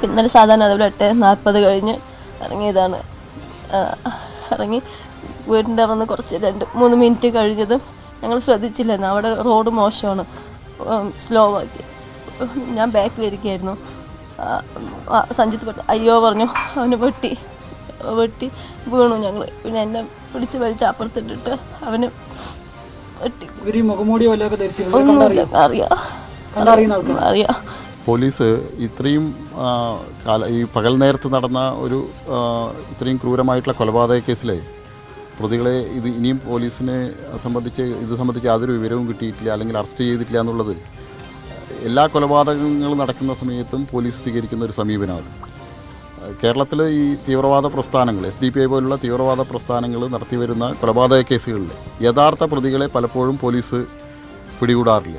ഇന്നലെ സാധാരണ അതുപോലെ എട്ട് നാൽപ്പത് കഴിഞ്ഞ് ഇറങ്ങിയതാണ് ആ, ഇറങ്ങി വീടിൻ്റെ അവിടെ നിന്ന് കുറച്ച് രണ്ട് മൂന്ന് മിനിറ്റ് കഴിഞ്ഞതും ഞങ്ങൾ ശ്രദ്ധിച്ചില്ലായിരുന്നു അവിടെ റോഡ് മോശമാണ് സ്ലോ ആക്കി ഞാൻ ബാക്കിലിരിക്കുകയായിരുന്നു ആ, ആ, സഞ്ജിത്ത് പെട്ട അയ്യോ പറഞ്ഞു അവന് വെട്ടി വെട്ടി വീണു ഞങ്ങൾ പിന്നെ എന്നെ പിടിച്ച് വലിച്ച് അപ്പുറത്തിട്ടിട്ട് അവന് വെട്ടി ഇവർ ഈ മുഖമൂടി വല്ലതൊക്കെ ധരിച്ചിരുന്നത് ഒന്നുമില്ല അറിയാം കണ്ടറിയുന്ന ആൾക്കാർ അറിയാം പോലീസ് ഇത്രയും ആ, കാല ഈ പകൽ നേരത്ത് നടന്ന ഒരു ആ, ഇത്രയും ക്രൂരമായിട്ടുള്ള കൊലപാതക കേസിലെ പ്രതികളെ ഇത് ഇനിയും പോലീസിനെ സംബന്ധിച്ച് ഇത് സംബന്ധിച്ച് യാതൊരു വിവരവും കിട്ടിയിട്ടില്ല അല്ലെങ്കിൽ അറസ്റ്റ് ചെയ്തിട്ടില്ല എന്നുള്ളത് എല്ലാ കൊലപാതകങ്ങളും നടക്കുന്ന സമയത്തും പോലീസ് സ്വീകരിക്കുന്ന ഒരു സമീപനമാണ് കേരളത്തിൽ ഈ തീവ്രവാദ പ്രസ്ഥാനങ്ങൾ എസ് ഡി പി ഐ പോലുള്ള തീവ്രവാദ പ്രസ്ഥാനങ്ങൾ നടത്തിവരുന്ന കൊലപാതക കേസുകളിൽ യഥാർത്ഥ പ്രതികളെ പലപ്പോഴും പോലീസ് പിടികൂടാറില്ല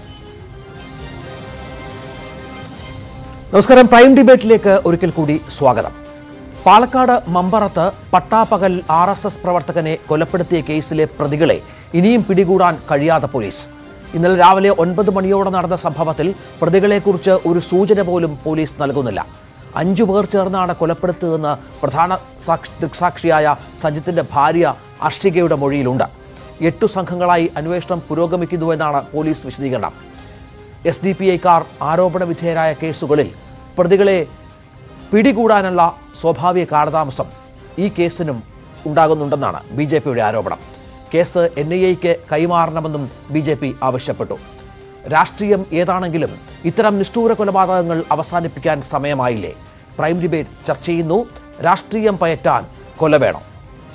നമസ്കാരം പ്രൈം ഡിബേറ്റിലേക്ക് ഒരിക്കൽ കൂടി സ്വാഗതം പാലക്കാട് മമ്പറത്ത് പട്ടാപ്പകൽ ആർ എസ് എസ് പ്രവർത്തകനെ കൊലപ്പെടുത്തിയ കേസിലെ പ്രതികളെ ഇനിയും പിടികൂടാൻ കഴിയാത്ത പോലീസ് ഇന്നലെ രാവിലെ ഒൻപത് മണിയോടെ നടന്ന സംഭവത്തിൽ പ്രതികളെക്കുറിച്ച് ഒരു സൂചന പോലും പോലീസ് നൽകുന്നില്ല അഞ്ചു പേർ ചേർന്നാണ് കൊലപ്പെടുത്തിയതെന്ന് പ്രധാന സാക്ഷി ദൃക്സാക്ഷിയായ സജിത്തിന്റെ ഭാര്യ അർഷികയുടെ മൊഴിയിലുണ്ട് എട്ടു സംഘങ്ങളായി അന്വേഷണം പുരോഗമിക്കുന്നുവെന്നാണ് പോലീസ് വിശദീകരണം എസ് ഡി പി ഐക്കാർ ആരോപണ വിധേയരായ കേസുകളിൽ പ്രതികളെ പിടികൂടാനുള്ള സ്വാഭാവിക കാലതാമസം ഈ കേസിനും ഉണ്ടാകുന്നുണ്ടെന്നാണ് ബി ജെ പിയുടെ ആരോപണം കേസ് എൻ ഐ എക്ക് കൈമാറണമെന്നും ബി ജെ പി ആവശ്യപ്പെട്ടു രാഷ്ട്രീയം ഏതാണെങ്കിലും ഇത്തരം നിഷ്ഠൂര കൊലപാതകങ്ങൾ അവസാനിപ്പിക്കാൻ സമയമായില്ലേ പ്രൈം ഡിബേറ്റ് ചർച്ച ചെയ്യുന്നു രാഷ്ട്രീയം പയറ്റാൻ കൊല വേണം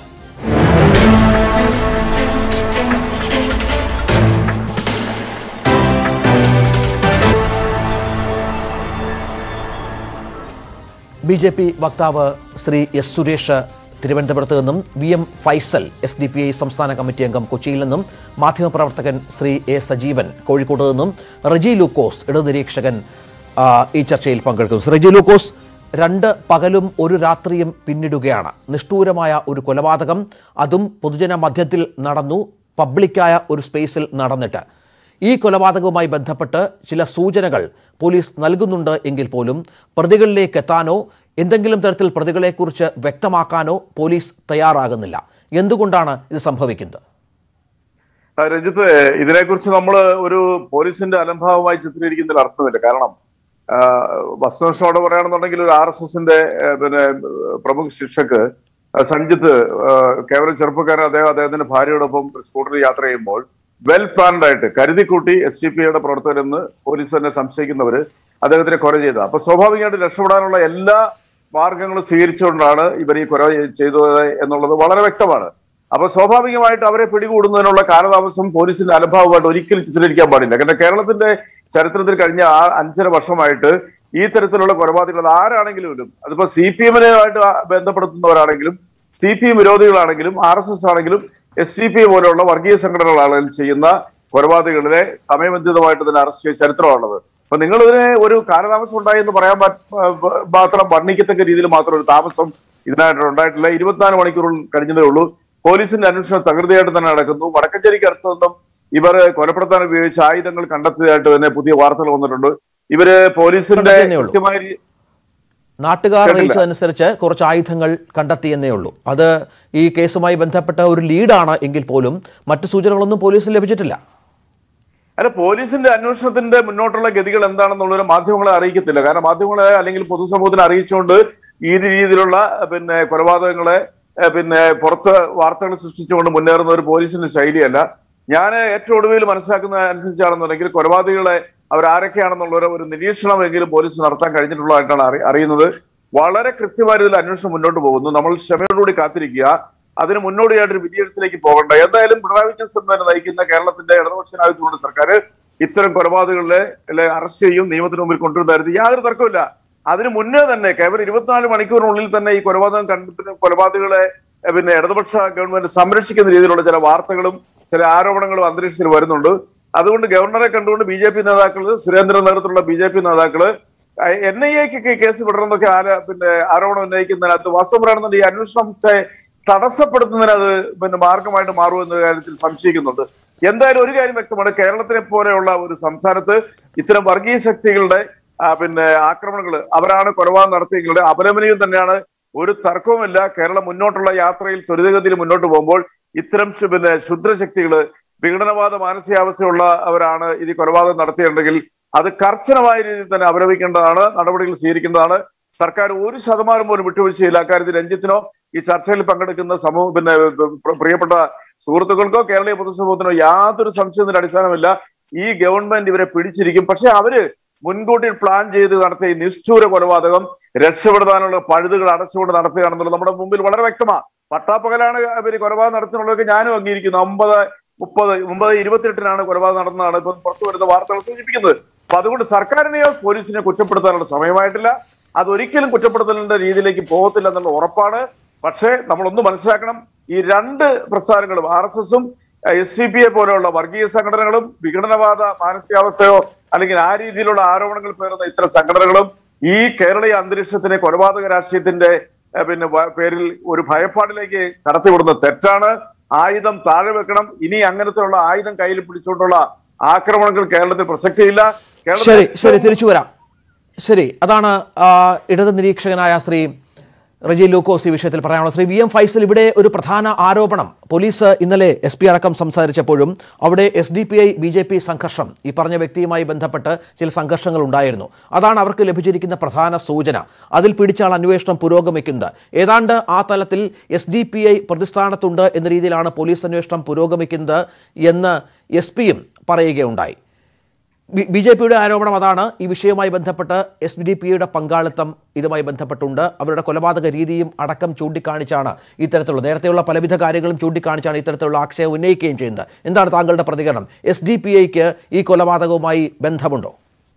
ബി ജെ പി വക്താവ് ശ്രീ എസ് സുരേഷ് തിരുവനന്തപുരത്ത് നിന്നും V M Faisal S D P I സംസ്ഥാന കമ്മിറ്റി അംഗം കൊച്ചിയിൽ നിന്നും മാധ്യമപ്രവർത്തകൻ ശ്രീ എ സജീവൻ കോഴിക്കോട് നിന്നും റജി ലൂക്കോസ് ഇടനിരീക്ഷകൻ ആ, ഈ ചർച്ചയിൽ പങ്കെടുക്കുന്നു റജി ലൂക്കോസ് രണ്ട് പകലും ഒരു രാത്രിയും പിന്നിടുകയാണ് നിഷ്ഠൂരമായ ഒരു കൊലപാതകം അതും പൊതുജന മധ്യത്തിൽ നടന്നു പബ്ലിക്കായ ഒരു സ്പേസിൽ നടന്നിട്ട് ഈ കൊലപാതകവുമായി ബന്ധപ്പെട്ട് ചില സൂചനകൾ പോലീസ് നൽകുന്നുണ്ട് എങ്കിൽ പോലും പ്രതികളിലേക്ക് എത്താനോ എന്തെങ്കിലും തരത്തിൽ പ്രതികളെക്കുറിച്ച് വ്യക്തമാക്കാനോ പോലീസ് തയ്യാറാകുന്നില്ല എന്തുകൊണ്ടാണ് ഇത് സംഭവിക്കുന്നത് ആ, രഞ്ജിത്ത് ഇതിനെക്കുറിച്ച് നമ്മൾ ഒരു പോലീസിന്റെ അലംഭാവമായി ചിത്രീകരിക്കുന്നതിൽ അർത്ഥമില്ല കാരണം ആ, വസ്തുനിഷ്ഠയോടെ പറയുകയാണെന്നുണ്ടെങ്കിൽ ഒരു ആർ എസ് എസിന്റെ പിന്നെ പ്രമുഖ ശിക്ഷക്ക് ആ, സഞ്ജിത്ത് ആ, കേവലം ചെറുപ്പക്കാരൻ അദ്ദേഹം അദ്ദേഹത്തിന്റെ ഭാര്യയോടൊപ്പം സ്കൂട്ടറിൽ യാത്ര ചെയ്യുമ്പോൾ വെൽ പ്ലാൻഡ് ആയിട്ട് കരുതിക്കൂട്ടി എസ് ഡി പി ഐയുടെ പ്രവർത്തകരെന്ന് പോലീസ് തന്നെ സംശയിക്കുന്നവര് അദ്ദേഹത്തിനെ കൊല ചെയ്തത് അപ്പൊ സ്വാഭാവികമായിട്ട് രക്ഷപ്പെടാനുള്ള എല്ലാ മാർഗങ്ങളും സ്വീകരിച്ചുകൊണ്ടാണ് ഇവർ ഈ കൊല ചെയ്തത് എന്നുള്ളത് വളരെ വ്യക്തമാണ് അപ്പൊ സ്വാഭാവികമായിട്ട് അവരെ പിടികൂടുന്നതിനുള്ള കാലതാമസം പോലീസിന്റെ അലംഭാവമായിട്ട് ഒരിക്കലും ചിത്രീകരിക്കാൻ പാടില്ല കാരണം കേരളത്തിന്റെ ചരിത്രത്തിൽ കഴിഞ്ഞ ആ അഞ്ചര വർഷമായിട്ട് ഈ തരത്തിലുള്ള കൊലപാതകങ്ങൾ അത് ആരാണെങ്കിലും അതിപ്പോ സി പി എമ്മിനുമായിട്ട് ബന്ധപ്പെടുത്തുന്നവരാണെങ്കിലും സി പി എം വിരോധികളാണെങ്കിലും ആർ എസ് എസ് ആണെങ്കിലും എസ് ഡി പി പോലെയുള്ള വർഗീയ സംഘടനകളാണെങ്കിലും ചെയ്യുന്ന കൊലപാതകങ്ങളിലെ സമയബന്ധിതമായിട്ട് തന്നെ അറസ്റ്റ് ചെയ്ത ചരിത്രമാണുള്ളത് അപ്പൊ നിങ്ങൾ ഇതിനെ ഒരു കാലതാമസം ഉണ്ടായി എന്ന് പറയാൻ പറ്റ- മാത്രം വർണ്ണിക്കത്തക്ക രീതിയിൽ മാത്രം ഒരു താമസം ഇതിനായിട്ട് ഉണ്ടായിട്ടില്ല ഇരുപത്തിനാല് മണിക്കൂറുകൾ കഴിഞ്ഞതേ ഉള്ളൂ പോലീസിന്റെ അന്വേഷണം തകൃതിയായിട്ട് തന്നെ നടക്കുന്നു വടക്കഞ്ചേരിക്ക് അടുത്ത് നിന്നും ഇവർ കൊലപ്പെടുത്താൻ ഉപയോഗിച്ച ആയുധങ്ങൾ കണ്ടെത്തിയതായിട്ട് തന്നെ പുതിയ വാർത്തകൾ വന്നിട്ടുണ്ട് ഇവര് പോലീസിന്റെ കണ്ടെത്തിയെന്നേ ഉള്ളൂ. കൃത്യമായ രീ- നാട്ടുകാർ കേട്ടില്ല. അറിയിച്ചതനുസരിച്ച് കുറച്ച് ആയുധങ്ങൾ കണ്ടെത്തിയെന്നേ ഉള്ളൂ അത് ഈ കേസുമായി ബന്ധപ്പെട്ട ഒരു ലീഡാണ് എങ്കിൽ പോലും മറ്റു സൂചനകളൊന്നും പോലീസിന് ലഭിച്ചിട്ടില്ല അല്ല പോലീസിന്റെ അന്വേഷണത്തിന്റെ മുന്നോട്ടുള്ള ഗതികൾ എന്താണെന്നുള്ളത് മാധ്യമങ്ങളെ അറിയിക്കത്തില്ല കാരണം മാധ്യമങ്ങളെ അല്ലെങ്കിൽ പൊതുസമൂഹത്തിനെ അറിയിച്ചുകൊണ്ട് ഈ രീതിയിലുള്ള പിന്നെ കൊലപാതകങ്ങളെ ഏഹ്, പിന്നെ പുറത്ത് വാർത്തകൾ സൃഷ്ടിച്ചുകൊണ്ട് മുന്നേറുന്ന ഒരു പോലീസിന്റെ ശൈലിയല്ല ഞാൻ ഏറ്റവും ഒടുവിൽ മനസ്സിലാക്കുന്ന അനുസരിച്ചാണെന്നുണ്ടെങ്കിൽ കൊലപാതകളെ അവരാരൊക്കെയാണെന്നുള്ള ഒരു- ഒരു നിരീക്ഷണമെങ്കിലും പോലീസ് നടത്താൻ കഴിഞ്ഞിട്ടുള്ളതായിട്ടാണ് അറി- അറിയുന്നത് വളരെ കൃത്യമായ രീതിയിൽ അന്വേഷണം മുന്നോട്ട് പോകുന്നു നമ്മൾ ക്ഷമയോടുകൂടി കാത്തിരിക്കുക അതിന് മുന്നോടിയായിട്ടൊരു വിജയത്തിലേക്ക് പോകണ്ട എന്തായാലും പിണറായി വിജയൻ തന്നെ നയിക്കുന്ന കേരളത്തിന്റെ ഇടതുപക്ഷനായതുകൊണ്ട് സർക്കാർ ഇത്തരം കൊലപാതകളിലെ അറസ്റ്റ് ചെയ്യും നിയമത്തിന് മുമ്പിൽ കൊണ്ടുവരുന്നതായിരുന്നു യാതൊരു തർക്കമില്ല അതിന് മുന്നേ തന്നെ കേവലം ഇരുപത്തിനാല് മണിക്കൂറിനുള്ളിൽ തന്നെ ഈ കൊലപാതകം കണ്ടെത്തുന്ന കൊലപാതകളെ എഹ്, പിന്നെ ഇടതുപക്ഷ ഗവൺമെന്റ് സംരക്ഷിക്കുന്ന രീതിയിലുള്ള ചില വാർത്തകളും ചില ആരോപണങ്ങളും അന്തരീക്ഷത്തിൽ വരുന്നുണ്ട് അതുകൊണ്ട് ഗവർണറെ കണ്ടുകൊണ്ട് ബി ജെ പി നേതാക്കള് സുരേന്ദ്രൻ നേതൃത്വത്തിലുള്ള ബി ജെ പി നേതാക്കള് എൻ ഐ എക്ക് കേസ് വിടണമെന്നൊക്കെ ആര പിന്നെ ആരോപണം ഉന്നയിക്കുന്നതിനകത്ത് വാസ്തവം പറയുന്നുണ്ട് ഈ അന്വേഷണത്തെ തടസ്സപ്പെടുത്തുന്നതിന് അത് പിന്നെ മാർഗമായിട്ട് മാറുമെന്ന കാര്യത്തിൽ സംശയിക്കുന്നുണ്ട് എന്തായാലും ഒരു കാര്യം വ്യക്തമാണ് കേരളത്തിനെ പോലെയുള്ള ഒരു സംസ്ഥാനത്ത് ഇത്തരം വർഗീയ ശക്തികളുടെ ആ, പിന്നെ ആക്രമണങ്ങൾ അവരാണ് കൊലപാതകം നടത്തിയെങ്കിലും അപലപനീയം തന്നെയാണ് ഒരു തർക്കവുമില്ല കേരളം മുന്നോട്ടുള്ള യാത്രയിൽ ത്വരിതഗതിയിൽ മുന്നോട്ട് പോകുമ്പോൾ ഇത്തരം ശു- പിന്നെ ക്ഷുദ്രശക്തികള് വിഘടനവാദ മാനസികാവസ്ഥയുള്ള അവരാണ് ഇത് ഈ കൊലപാതകം നടത്തിയിട്ടുണ്ടെങ്കിൽ അത് കർശനമായ രീതിയിൽ തന്നെ അപലപിക്കേണ്ടതാണ് നടപടികൾ സ്വീകരിക്കേണ്ടതാണ് സർക്കാർ ഒരു ശതമാനം പോലും വിട്ടുവീഴ്ചയില്ല അക്കാര്യത്തിൽ രഞ്ജിത്തിനോ ഈ ചർച്ചയിൽ പങ്കെടുക്കുന്ന സമൂഹം പിന്നെ പ്ര- പ്രിയപ്പെട്ട സുഹൃത്തുക്കൾക്കോ കേരളീയ പൊതുസമൂഹത്തിനോ യാതൊരു സംശയത്തിന്റെ അടിസ്ഥാനമില്ല ഈ ഗവൺമെന്റ് ഇവരെ പിടിച്ചിരിക്കും പക്ഷെ അവര് മുൻകൂട്ടി പ്ലാൻ ചെയ്ത് നടത്തിയ ഈ നിഷ്ഠൂര കൊലപാതകം രക്ഷപ്പെടുത്താനുള്ള പഴുതുകൾ അടച്ചുകൊണ്ട് നടത്തുകയാണെന്നുള്ളത് നമ്മുടെ മുമ്പിൽ വളരെ വ്യക്തമാണ് പട്ടാപ്പകലാണ് ഇവര് കൊലപാതകം നടത്തുന്നുള്ളതൊക്കെ ഞാനും അംഗീകരിക്കുന്നു അമ്പത് മുപ്പത് ഒമ്പത് ഇരുപത്തിയെട്ടിനാണ് കൊലപാതകം നടന്നതാണ് ഇപ്പൊ പുറത്തു വരുന്ന വാർത്തകൾ സൂചിപ്പിക്കുന്നത് അപ്പൊ അതുകൊണ്ട് സർക്കാരിനെയോ പോലീസിനെയോ കുറ്റപ്പെടുത്താനുള്ള സമയമായിട്ടില്ല അതൊരിക്കലും കുറ്റപ്പെടുത്തലിന്റെ രീതിയിലേക്ക് പോകത്തില്ല എന്നുള്ള ഉറപ്പാണ് പക്ഷേ നമ്മളൊന്ന് മനസ്സിലാക്കണം ഈ രണ്ട് പ്രസ്ഥാനങ്ങളും ആർ എസ് എസും എസ് ഡി പി എ പോലെയുള്ള വർഗീയ സംഘടനകളും വിഘടനവാദ മാനസികാവസ്ഥയോ അല്ലെങ്കിൽ ആ രീതിയിലുള്ള ആരോപണങ്ങൾ പേരുന്ന ഇത്തരം സംഘടനകളും ഈ കേരളീയ അന്തരീക്ഷത്തിനെ കൊലപാതക രാഷ്ട്രീയത്തിന്റെ ഏഹ്, പിന്നെ വ- പേരിൽ ഒരു ഭയപ്പാടിലേക്ക് കടത്തിവിടുന്ന തെറ്റാണ് ആയുധം താഴെ വെക്കണം ഇനി അങ്ങനത്തെയുള്ള ആയുധം കയ്യിൽ പിടിച്ചുകൊണ്ടുള്ള ആക്രമണങ്ങൾ കേരളത്തിൽ പ്രസക്തിയില്ല ശരി ശരി തിരിച്ചു വരാം ശരി അതാണ് ആ, ഇടത് നിരീക്ഷകനായ ശ്രീ റജി ലൂക്കോസ് ഈ വിഷയത്തിൽ പറയാനുള്ളത് ശ്രീ വി എം ഫൈസൽ ഇവിടെ ഒരു പ്രധാന ആരോപണം പോലീസ് ഇന്നലെ എസ് പി അടക്കം സംസാരിച്ചപ്പോഴും അവിടെ S D P I B J P സംഘർഷം ഈ പറഞ്ഞ വ്യക്തിയുമായി ബന്ധപ്പെട്ട് ചില സംഘർഷങ്ങൾ ഉണ്ടായിരുന്നു അതാണ് അവർക്ക് ലഭിച്ചിരിക്കുന്ന പ്രധാന സൂചന അതിൽ പിടിച്ചാണ് അന്വേഷണം പുരോഗമിക്കുന്നത് ഏതാണ്ട് ആ തലത്തിൽ എസ് ഡി പി ഐ പ്രതിസ്ഥാനത്തുണ്ട് എന്ന രീതിയിലാണ് പോലീസ് അന്വേഷണം പുരോഗമിക്കുന്നത് എന്ന് എസ് പിയും പറയുകയുണ്ടായി ബി ജെ പിയുടെ ആരോപണം അതാണ് ഈ വിഷയവുമായി ബന്ധപ്പെട്ട് എസ് ഡി പിയുടെ പങ്കാളിത്തം ഇതുമായി ബന്ധപ്പെട്ടുണ്ട് അവരുടെ കൊലപാതക രീതിയും അടക്കം ചൂണ്ടിക്കാണിച്ചാണ് ഇത്തരത്തിലുള്ള നേരത്തെയുള്ള പലവിധ കാര്യങ്ങളും ചൂണ്ടിക്കാണിച്ചാണ് ഇത്തരത്തിലുള്ള ആക്ഷേപം ഉന്നയിക്കുകയും ചെയ്യുന്നത് എന്താണ് താങ്കളുടെ പ്രതികരണം എസ് ഡി പി ഐക്ക് ഈ കൊലപാതകവുമായി ബന്ധമുണ്ടോ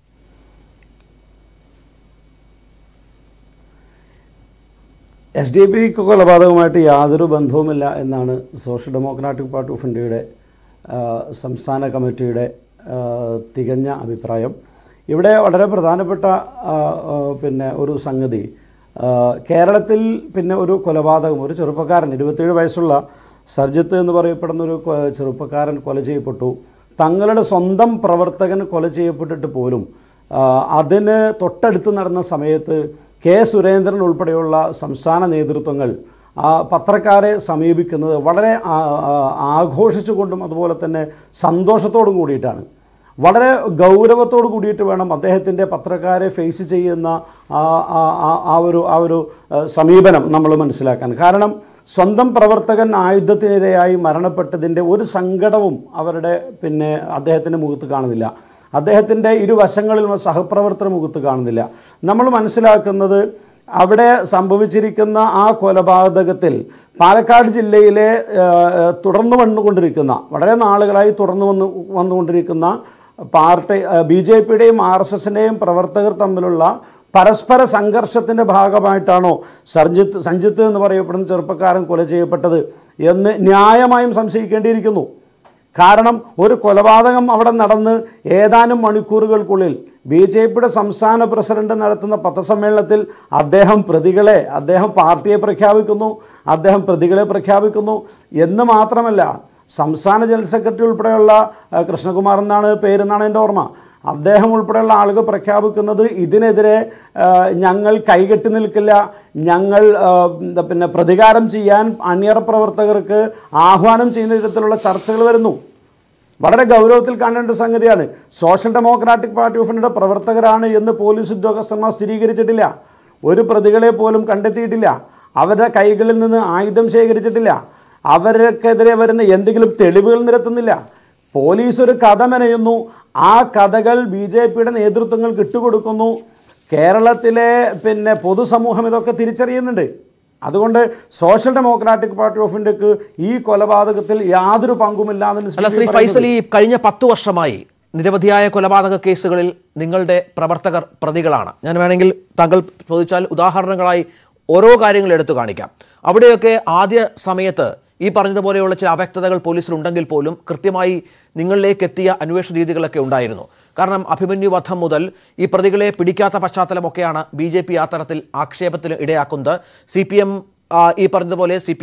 എസ് ഡി പി കൊലപാതകവുമായിട്ട് യാതൊരു ബന്ധവുമില്ല എന്നാണ് സോഷ്യൽ ഡെമോക്രാറ്റിക് പാർട്ടി ഓഫ് ഇന്ത്യയുടെ ആ, സംസ്ഥാന കമ്മിറ്റിയുടെ ആ, തികഞ്ഞ അഭിപ്രായം ഇവിടെ വളരെ പ്രധാനപ്പെട്ട ആ, ആ, പിന്നെ ഒരു സംഗതി ആ, കേരളത്തിൽ പിന്നെ ഒരു കൊലപാതകം ഒരു ചെറുപ്പക്കാരൻ ഇരുപത്തേഴ് വയസ്സുള്ള സർജിത്ത് എന്ന് പറയപ്പെടുന്ന ഒരു കൊ- ചെറുപ്പക്കാരൻ കൊല ചെയ്യപ്പെട്ടു തങ്ങളുടെ സ്വന്തം പ്രവർത്തകൻ കൊല ചെയ്യപ്പെട്ടിട്ട് പോലും ആ, അതിന് തൊട്ടടുത്ത് നടന്ന സമയത്ത് കെ സുരേന്ദ്രൻ ഉൾപ്പെടെയുള്ള സംസ്ഥാന നേതൃത്വങ്ങൾ ആ പത്രക്കാരെ സമീപിക്കുന്നത് വളരെ ആ- ആ- ആഘോഷിച്ചുകൊണ്ടും അതുപോലെ തന്നെ സന്തോഷത്തോടും കൂടിയിട്ടാണ് വളരെ ഗൗരവത്തോട് കൂടിയിട്ട് വേണം അദ്ദേഹത്തിൻ്റെ പത്രക്കാരെ ഫേസ് ചെയ്യുന്ന ആ ആ- ആ- ആ ഒരു ആ ഒരു ആ, സമീപനം നമ്മൾ മനസ്സിലാക്കാൻ കാരണം സ്വന്തം പ്രവർത്തകൻ ആയുധത്തിനിരയായി മരണപ്പെട്ടതിൻ്റെ ഒരു സങ്കടവും അവരുടെ പിന്നെ അദ്ദേഹത്തിൻ്റെ മുഖത്ത് കാണുന്നില്ല അദ്ദേഹത്തിൻ്റെ ഇരുവശങ്ങളിലും സഹപ്രവർത്തന മുഖത്ത് കാണുന്നില്ല നമ്മൾ മനസ്സിലാക്കുന്നത് അവിടെ സംഭവിച്ചിരിക്കുന്ന ആ കൊലപാതകത്തിൽ പാലക്കാട് ജില്ലയിലെ ആ, ആ, തുടർന്ന് വന്നുകൊണ്ടിരിക്കുന്ന വളരെ നാളുകളായി തുടർന്ന് വന്നു വന്നുകൊണ്ടിരിക്കുന്ന പാർട്ടി ബി ജെ പിയുടെയും ആർ എസ് എസിൻ്റെയും പ്രവർത്തകർ തമ്മിലുള്ള പരസ്പര സംഘർഷത്തിൻ്റെ ഭാഗമായിട്ടാണോ സർജിത്ത് സഞ്ജിത്ത് എന്ന് പറയപ്പെടുന്ന ചെറുപ്പക്കാരൻ കൊല ചെയ്യപ്പെട്ടത് എന്ന് ന്യായമായും സംശയിക്കേണ്ടിയിരിക്കുന്നു കാരണം ഒരു കൊലപാതകം അവിടെ നടന്ന് ഏതാനും മണിക്കൂറുകൾക്കുള്ളിൽ ബി ജെ പിയുടെ സംസ്ഥാന പ്രസിഡന്റ് നടത്തുന്ന പത്രസമ്മേളനത്തിൽ അദ്ദേഹം പ്രതികളെ അദ്ദേഹം പാർട്ടിയെ പ്രഖ്യാപിക്കുന്നു അദ്ദേഹം പ്രതികളെ പ്രഖ്യാപിക്കുന്നു എന്ന് മാത്രമല്ല സംസ്ഥാന ജനറൽ സെക്രട്ടറി ഉൾപ്പെടെയുള്ള ആ, കൃഷ്ണകുമാർ എന്നാണ് പേരെന്നാണ് എൻ്റെ ഓർമ്മ അദ്ദേഹം ഉൾപ്പെടെയുള്ള ആളുകൾ പ്രഖ്യാപിക്കുന്നത് ഇതിനെതിരെ ആ, ഞങ്ങൾ കൈകെട്ടി നിൽക്കില്ല ഞങ്ങൾ ആ, എന്താ പിന്നെ പ്രതികാരം ചെയ്യാൻ അണിയറ പ്രവർത്തകർക്ക് ആഹ്വാനം ചെയ്യുന്ന വിധത്തിലുള്ള ചർച്ചകൾ വരുന്നു വളരെ ഗൗരവത്തിൽ കാണേണ്ട ഒരു സംഗതിയാണ് സോഷ്യൽ ഡെമോക്രാറ്റിക് പാർട്ടി ഓഫ് ഇന്ത്യയുടെ പ്രവർത്തകരാണ് എന്ന് പോലീസ് ഉദ്യോഗസ്ഥന്മാർ സ്ഥിരീകരിച്ചിട്ടില്ല ഒരു പ്രതികളെ പോലും കണ്ടെത്തിയിട്ടില്ല അവരുടെ കൈകളിൽ നിന്ന് ആയുധം ശേഖരിച്ചിട്ടില്ല അവർക്കെതിരെ വരുന്ന എന്തെങ്കിലും തെളിവുകൾ നിരത്തുന്നില്ല പോലീസ് ഒരു കഥ മെനയുന്നു ആ കഥകൾ ബി ജെ പിയുടെ നേതൃത്വങ്ങൾക്ക് ഇട്ടുകൊടുക്കുന്നു കേരളത്തിലെ പിന്നെ പൊതുസമൂഹം ഇതൊക്കെ തിരിച്ചറിയുന്നുണ്ട് അതുകൊണ്ട് സോഷ്യൽ ഡെമോക്രാറ്റിക് പാർട്ടി ഓഫ് ഇന്ത്യക്ക് ഈ കൊലപാതകത്തിൽ യാതൊരു പങ്കുമില്ല എന്ന് അല്ല ശ്രീ ഫൈസൽ ഈ കഴിഞ്ഞ പത്ത് വർഷമായി നിരവധിയായ കൊലപാതക കേസുകളിൽ നിങ്ങളുടെ പ്രവർത്തകർ പ്രതികളാണ് ഞാൻ വേണമെങ്കിൽ താങ്കൾ ചോദിച്ചാൽ ഉദാഹരണങ്ങളായി ഓരോ കാര്യങ്ങൾ എടുത്തു കാണിക്കാം അവിടെയൊക്കെ ആദ്യ സമയത്ത് ഈ പറഞ്ഞതുപോലെയുള്ള ചില അവ്യക്തതകൾ പോലീസിലുണ്ടെങ്കിൽ പോലും കൃത്യമായി നിങ്ങളിലേക്ക് എത്തിയ അന്വേഷണ രീതികളൊക്കെ ഉണ്ടായിരുന്നു കാരണം അഭിമന്യു വധം മുതൽ ഈ പ്രതികളെ പിടിക്കാത്ത പശ്ചാത്തലമൊക്കെയാണ് ബി ജെ പി ആ തരത്തിൽ ആക്ഷേപത്തിന് ഇടയാക്കുന്നത് സി പി എം ഈ പറഞ്ഞതുപോലെ സി പി എം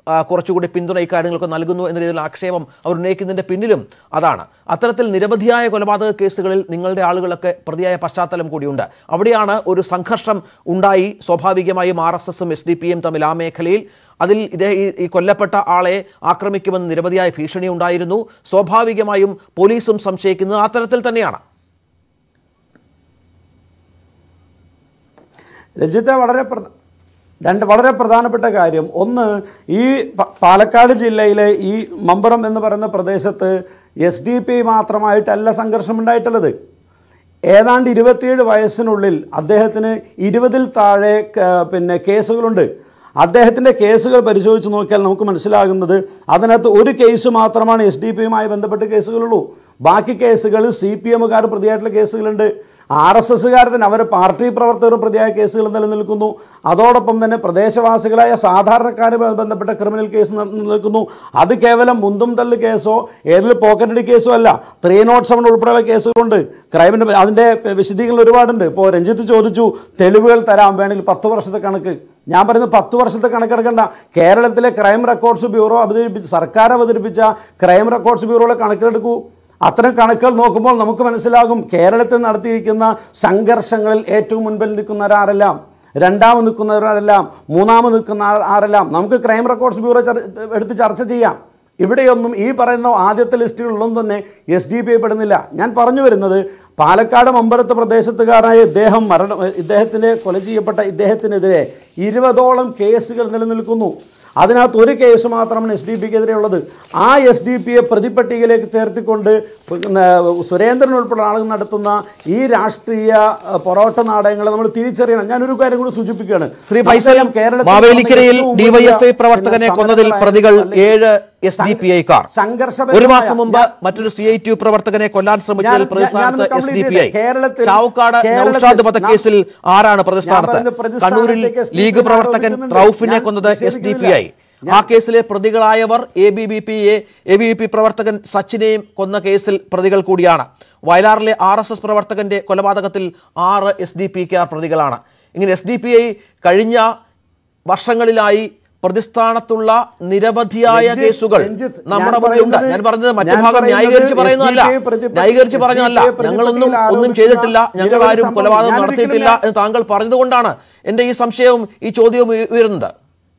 ആ, കുറച്ചുകൂടി പിന്തുണ ഇക്കാര്യങ്ങൾക്ക് നൽകുന്നു എന്ന രീതിയിലുള്ള ആക്ഷേപം അവർ ഉന്നയിക്കുന്നതിൻ്റെ പിന്നിലും അതാണ് അത്തരത്തിൽ നിരവധിയായ കൊലപാതക കേസുകളിൽ നിങ്ങളുടെ ആളുകളൊക്കെ പ്രതിയായ പശ്ചാത്തലം കൂടിയുണ്ട് അവിടെയാണ് ഒരു സംഘർഷം ഉണ്ടായി സ്വാഭാവികമായും ആർ എസ് എസും എസ് ഡി പിയും തമ്മിൽ ആ മേഖലയിൽ അതിൽ ഇതേ ഈ- ഈ കൊല്ലപ്പെട്ട ആളെ ആക്രമിക്കുമെന്ന് നിരവധിയായ ഭീഷണി ഉണ്ടായിരുന്നു സ്വാഭാവികമായും പോലീസും സംശയിക്കുന്നത് അത്തരത്തിൽ തന്നെയാണ് രഞ്ജിത്തെ വളരെ പ്രധ- രണ്ട് വളരെ പ്രധാനപ്പെട്ട കാര്യം ഒന്ന് ഈ പ- പാലക്കാട് ജില്ലയിലെ ഈ മമ്പറം എന്ന് പറയുന്ന പ്രദേശത്ത് എസ് ഡി പി മാത്രമായിട്ടല്ല സംഘർഷം ഉണ്ടായിട്ടുള്ളത് ഏതാണ്ട് ഇരുപത്തിയേഴ് വയസ്സിനുള്ളിൽ അദ്ദേഹത്തിന് ഇരുപതിൽ താഴെ ക- പിന്നെ കേസുകളുണ്ട് അദ്ദേഹത്തിൻ്റെ കേസുകൾ പരിശോധിച്ച് നോക്കിയാൽ നമുക്ക് മനസ്സിലാകുന്നത് അതിനകത്ത് ഒരു കേസ് മാത്രമാണ് എസ് ഡി പിയുമായി ബന്ധപ്പെട്ട കേസുകളുള്ളൂ ബാക്കി കേസുകളിൽ സി പി എമ്മുകാർ പ്രതിയായിട്ടുള്ള കേസുകളുണ്ട് ആർ എസ് എസ്സുകാർ തന്നെ അവർ പാർട്ടി പ്രവർത്തകർ പ്രതിയായ കേസുകൾ നിലനിൽക്കുന്നു അതോടൊപ്പം തന്നെ പ്രദേശവാസികളായ സാധാരണക്കാരുമായി ബന്ധപ്പെട്ട ക്രിമിനൽ കേസ് നില- നിലനിൽക്കുന്നു അത് കേവലം മുന്തും തള്ളു കേസോ ഏതെങ്കിലും പോക്കറ്റടി കേസോ അല്ല ത്രീ നോട്ട് സെവൻ ഉൾപ്പെടെയുള്ള കേസുകളുണ്ട് ക്രൈമിൻ്റെ അതിൻ്റെ വിശദീകരണം ഒരുപാടുണ്ട് ഇപ്പോൾ രഞ്ജിത്ത് ചോദിച്ചു തെളിവുകൾ തരാൻ വേണമെങ്കിൽ പത്ത് വർഷത്തെ കണക്ക് ഞാൻ പറയുന്നത് പത്ത് വർഷത്തെ കണക്കെടുക്കണ്ട കേരളത്തിലെ ക്രൈം റെക്കോർഡ്സ് ബ്യൂറോ അവതരിപ്പിച്ച സർക്കാർ അവതരിപ്പിച്ച ക്രൈം റെക്കോർഡ്സ് ബ്യൂറോയുടെ കണക്കെടുക്കൂ അത്തരം കണക്കുകൾ നോക്കുമ്പോൾ നമുക്ക് മനസ്സിലാകും കേരളത്തിൽ നടത്തിയിരിക്കുന്ന സംഘർഷങ്ങളിൽ ഏറ്റവും മുൻപിൽ നിൽക്കുന്നവരാരെല്ലാം രണ്ടാമത് നിൽക്കുന്നവരാരെല്ലാം മൂന്നാമത് നിൽക്കുന്ന ആ- ആരെല്ലാം നമുക്ക് ക്രൈം റെക്കോർഡ്സ് ബ്യൂറോ ചർ- എടുത്ത് ചർച്ച ചെയ്യാം ഇവിടെയൊന്നും ഈ പറയുന്ന ആദ്യത്തെ ലിസ്റ്റുകളിലൊന്നും തന്നെ എസ് ഡി പി പെടുന്നില്ല ഞാൻ പറഞ്ഞു വരുന്നത് പാലക്കാട് മമ്പലത്ത് പ്രദേശത്തുകാരനായ ഇദ്ദേഹം മരണം ഇദ്ദേഹത്തിൻ്റെ കൊല ചെയ്യപ്പെട്ട ഇദ്ദേഹത്തിനെതിരെ ഇരുപതോളം കേസുകൾ നിലനിൽക്കുന്നു അതിനകത്ത് ഒരു കേസ് മാത്രമാണ് എസ് ഡി പിക്കെതിരെ ഉള്ളത് ആ എസ് ഡി പിയെ പ്രതിപട്ടികയിലേക്ക് ചേർത്തിക്കൊണ്ട് പിന്നെ സുരേന്ദ്രൻ ഉൾപ്പെടെ ആളുകൾ നടത്തുന്ന ഈ രാഷ്ട്രീയ അഹ്, പൊറോട്ട നാടകങ്ങളെ നമ്മൾ തിരിച്ചറിയണം ഞാനൊരു കാര്യം കൂടി സൂചിപ്പിക്കുകയാണ് ശ്രീ ഫൈസൽ നമുക്കറിയാം കേരളത്തിൽ മാവേലിക്കരയിൽ ഏറ്റവും ഡിവൈഎഫ്ഐ വലിയ പ്രവർത്തകനെ പിന്നെ കൊന്നതിൽ സമരങ്ങളായ പ്രതികൾ അല്ലെങ്കിൽ ഏഴ് എസ് ഡി പി ഐക്കാർ സംഘർഷപരമായ- ഒരു മാസം മുമ്പ് മറ്റൊരു സി ഐ ടി പ്രവർത്തകനെ കൊല്ലാൻ ശ്രമിച്ചതിൽ ഞാൻ- പ്രതിസ്ഥാനത്ത് ഞാനൊന്ന് S D complete P I ചെയ്യട്ടെ. കേരളത്തിൽ- ചാവുക്കാട് കേരളത്തിൽ നൌഷാദ് വധക്കേസിൽ ആരാണ് പ്രതിസ്ഥാനത്ത് പറയുന്നത് പ്രതിസ്ഥാനത്തേക്ക് കണ്ണൂരിൽ എസ് ഡി പി ലീഗ് പ്രവർത്തകൻ ആരോപിക്കുന്നുണ്ട്. റൌഫിനെ ഞാൻ കൊന്നത് എസ് ഡി പി ഐ നിഷേധിക്കുന്നില്ല. ആ കേസിലെ പ്രതികളായവർ A B B P A A B V P പ്രവർത്തകൻ സച്ചിനെയും കൊന്ന കേസിൽ പ്രതികൾ കൂടിയാണ് വയലാറിലെ ആർ എസ് എസ് പ്രവർത്തകന്റെ കൊലപാതകത്തിൽ ആറ് എസ് ഡി പി കെ പ്രതികളാണ് ഇങ്ങനെ എസ് ഡി പി ഐ കഴിഞ്ഞ വർഷങ്ങളിലായി പ്രതിസ്ഥാനത്തുള്ള നിരവധിയായ രഞ്ജിത്ത്, കേസുകൾ രഞ്ജിത്ത്, നമ്മുടെ ഞാൻ മുന്നിലുണ്ട് പറയുന്നത് ഞാൻ പറഞ്ഞത് മറ്റു ഞാൻ ഭാഗം പറയുന്നത് ന്യായീകരിച്ച് പറയുന്നതല്ല SDPI പ്രതിപ- ന്യായീകരിച്ച് പറഞ്ഞതല്ല SDPI ഞങ്ങളൊന്നും പ്രതിപട്ടികയിൽ ഒന്നും ആരോപിക്കുന്ന ചെയ്തിട്ടില്ല ഞങ്ങൾ നിരവധി ആരും സംഭവം കൊലപാതകം ഞാൻ നടത്തിയിട്ടില്ല ഒരിക്കലും എന്ന് താങ്കൾ പറഞ്ഞതുകൊണ്ടാണ് എൻ്റെ ഈ സംശയവും ഈ ചോദ്യവും ഉയ- ഉയരുന്നത്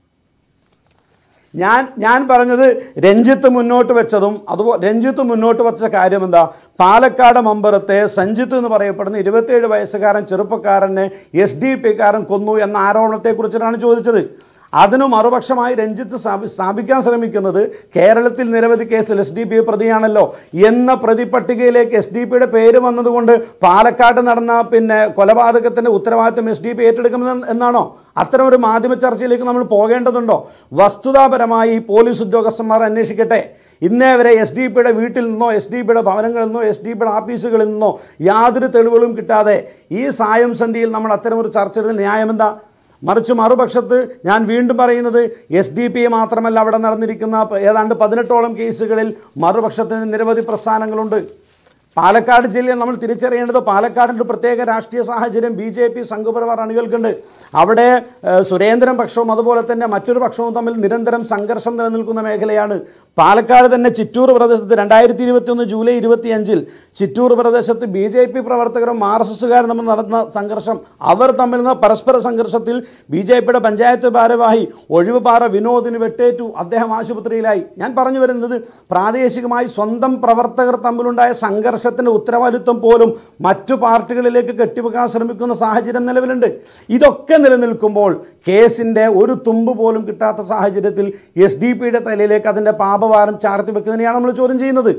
ഞാൻ ഞാൻ പറഞ്ഞത് രഞ്ജിത്ത് മുന്നോട്ട് വെച്ചതും അതുപോലെ രഞ്ജിത്ത് മുന്നോട്ട് വെച്ച കാര്യം എന്താ പാലക്കാട് മമ്പറത്തെ സഞ്ജിത്ത് എന്ന് പറയപ്പെടുന്ന ഇരുപത്തിയേഴ് വയസ്സുകാരൻ ചെറുപ്പക്കാരനെ എസ് ഡി പിക്കാരൻ കൊന്നു എന്ന ആരോപണത്തെക്കുറിച്ചിട്ടാണ് ചോദിച്ചത് അതിനു മറുപക്ഷമായി രഞ്ജിത്ത് സ്ഥാപി സ്ഥാപിക്കാൻ ശ്രമിക്കുന്നത് കേരളത്തിൽ നിരവധി കേസിൽ എസ് ഡി പി പ്രതിയാണല്ലോ എന്ന പ്രതിപട്ടികയിലേക്ക് എസ് ഡി പിയുടെ പേര് വന്നതുകൊണ്ട് പാലക്കാട് നടന്ന പിന്നെ കൊലപാതകത്തിന്റെ ഉത്തരവാദിത്വം എസ് ഡി പി ഏറ്റെടുക്കുമെന്ന് എന്നാണോ അത്തരം ഒരു മാധ്യമ ചർച്ചയിലേക്ക് നമ്മൾ പോകേണ്ടതുണ്ടോ വസ്തുതാപരമായി ഈ പോലീസ് ഉദ്യോഗസ്ഥന്മാർ അന്വേഷിക്കട്ടെ ഇന്നേ വരെ എസ് ഡി പിയുടെ വീട്ടിൽ നിന്നോ എസ് ഡി പിയുടെ ഭവനങ്ങളിൽ നിന്നോ എസ് ഡി പിയുടെ ഓഫീസുകളിൽ നിന്നോ യാതൊരു തെളിവുകളും കിട്ടാതെ ഈ സായം സന്ധിയിൽ നമ്മൾ അത്തരമൊരു ചർച്ച എടുത്തതിൽ ന്യായമെന്താ മറിച്ച് മറുപക്ഷത്ത് ഞാൻ വീണ്ടും പറയുന്നത് എസ് ഡി പി മാത്രമല്ല അവിടെ നടന്നിരിക്കുന്ന ഏതാണ്ട് പതിനെട്ടോളം കേസുകളിൽ മറുപക്ഷത്തിന് നിരവധി പ്രസ്ഥാനങ്ങളുണ്ട് പാലക്കാട് ജില്ലയിൽ നമ്മൾ തിരിച്ചറിയേണ്ടത് പാലക്കാടിൻ്റെ പ്രത്യേക രാഷ്ട്രീയ സാഹചര്യം ബി ജെ പി സംഘപരിവാർ അണികൾക്കുണ്ട് അവിടെ ഏഹ്, സുരേന്ദ്രൻ പക്ഷവും അതുപോലെ തന്നെ മറ്റൊരു പക്ഷവും തമ്മിൽ നിരന്തരം സംഘർഷം നിലനിൽക്കുന്ന മേഖലയാണ് പാലക്കാട് തന്നെ ചിറ്റൂർ പ്രദേശത്ത് രണ്ടായിരത്തി ഇരുപത്തി ഒന്ന് ജൂലൈ ഇരുപത്തിയഞ്ചിൽ ചിറ്റൂർ പ്രദേശത്ത് ബി ജെ പി പ്രവർത്തകരും ആർ എസ് എസുകാരും തമ്മിൽ നടന്ന സംഘർഷം അവർ തമ്മിൽ നിന്ന് പരസ്പര സംഘർഷത്തിൽ ബി ജെ പിയുടെ പഞ്ചായത്ത് ഭാരവാഹി ഒഴിവുപാറ വിനോദിന് വെട്ടേറ്റു അദ്ദേഹം ആശുപത്രിയിലായി ഞാൻ പറഞ്ഞു വരുന്നത് പ്രാദേശികമായി സ്വന്തം പ്രവർത്തകർ തമ്മിലുണ്ടായ സംഘർഷത്തിൻ്റെ ഉത്തരവാദിത്വം പോലും മറ്റു പാർട്ടികളിലേക്ക് കെട്ടിവെക്കാൻ ശ്രമിക്കുന്ന സാഹചര്യം നിലവിലുണ്ട് ഇതൊക്കെ നിലനിൽക്കുമ്പോൾ കേസിൻ്റെ ഒരു തുമ്പ് പോലും കിട്ടാത്ത സാഹചര്യത്തിൽ എസ് ഡി പിയുടെ തലയിലേക്ക് അതിൻ്റെ പാപഭാരം ചാർത്തി വെക്കുന്നതിനെയാണ് നമ്മൾ ചോദ്യം ചെയ്യുന്നത്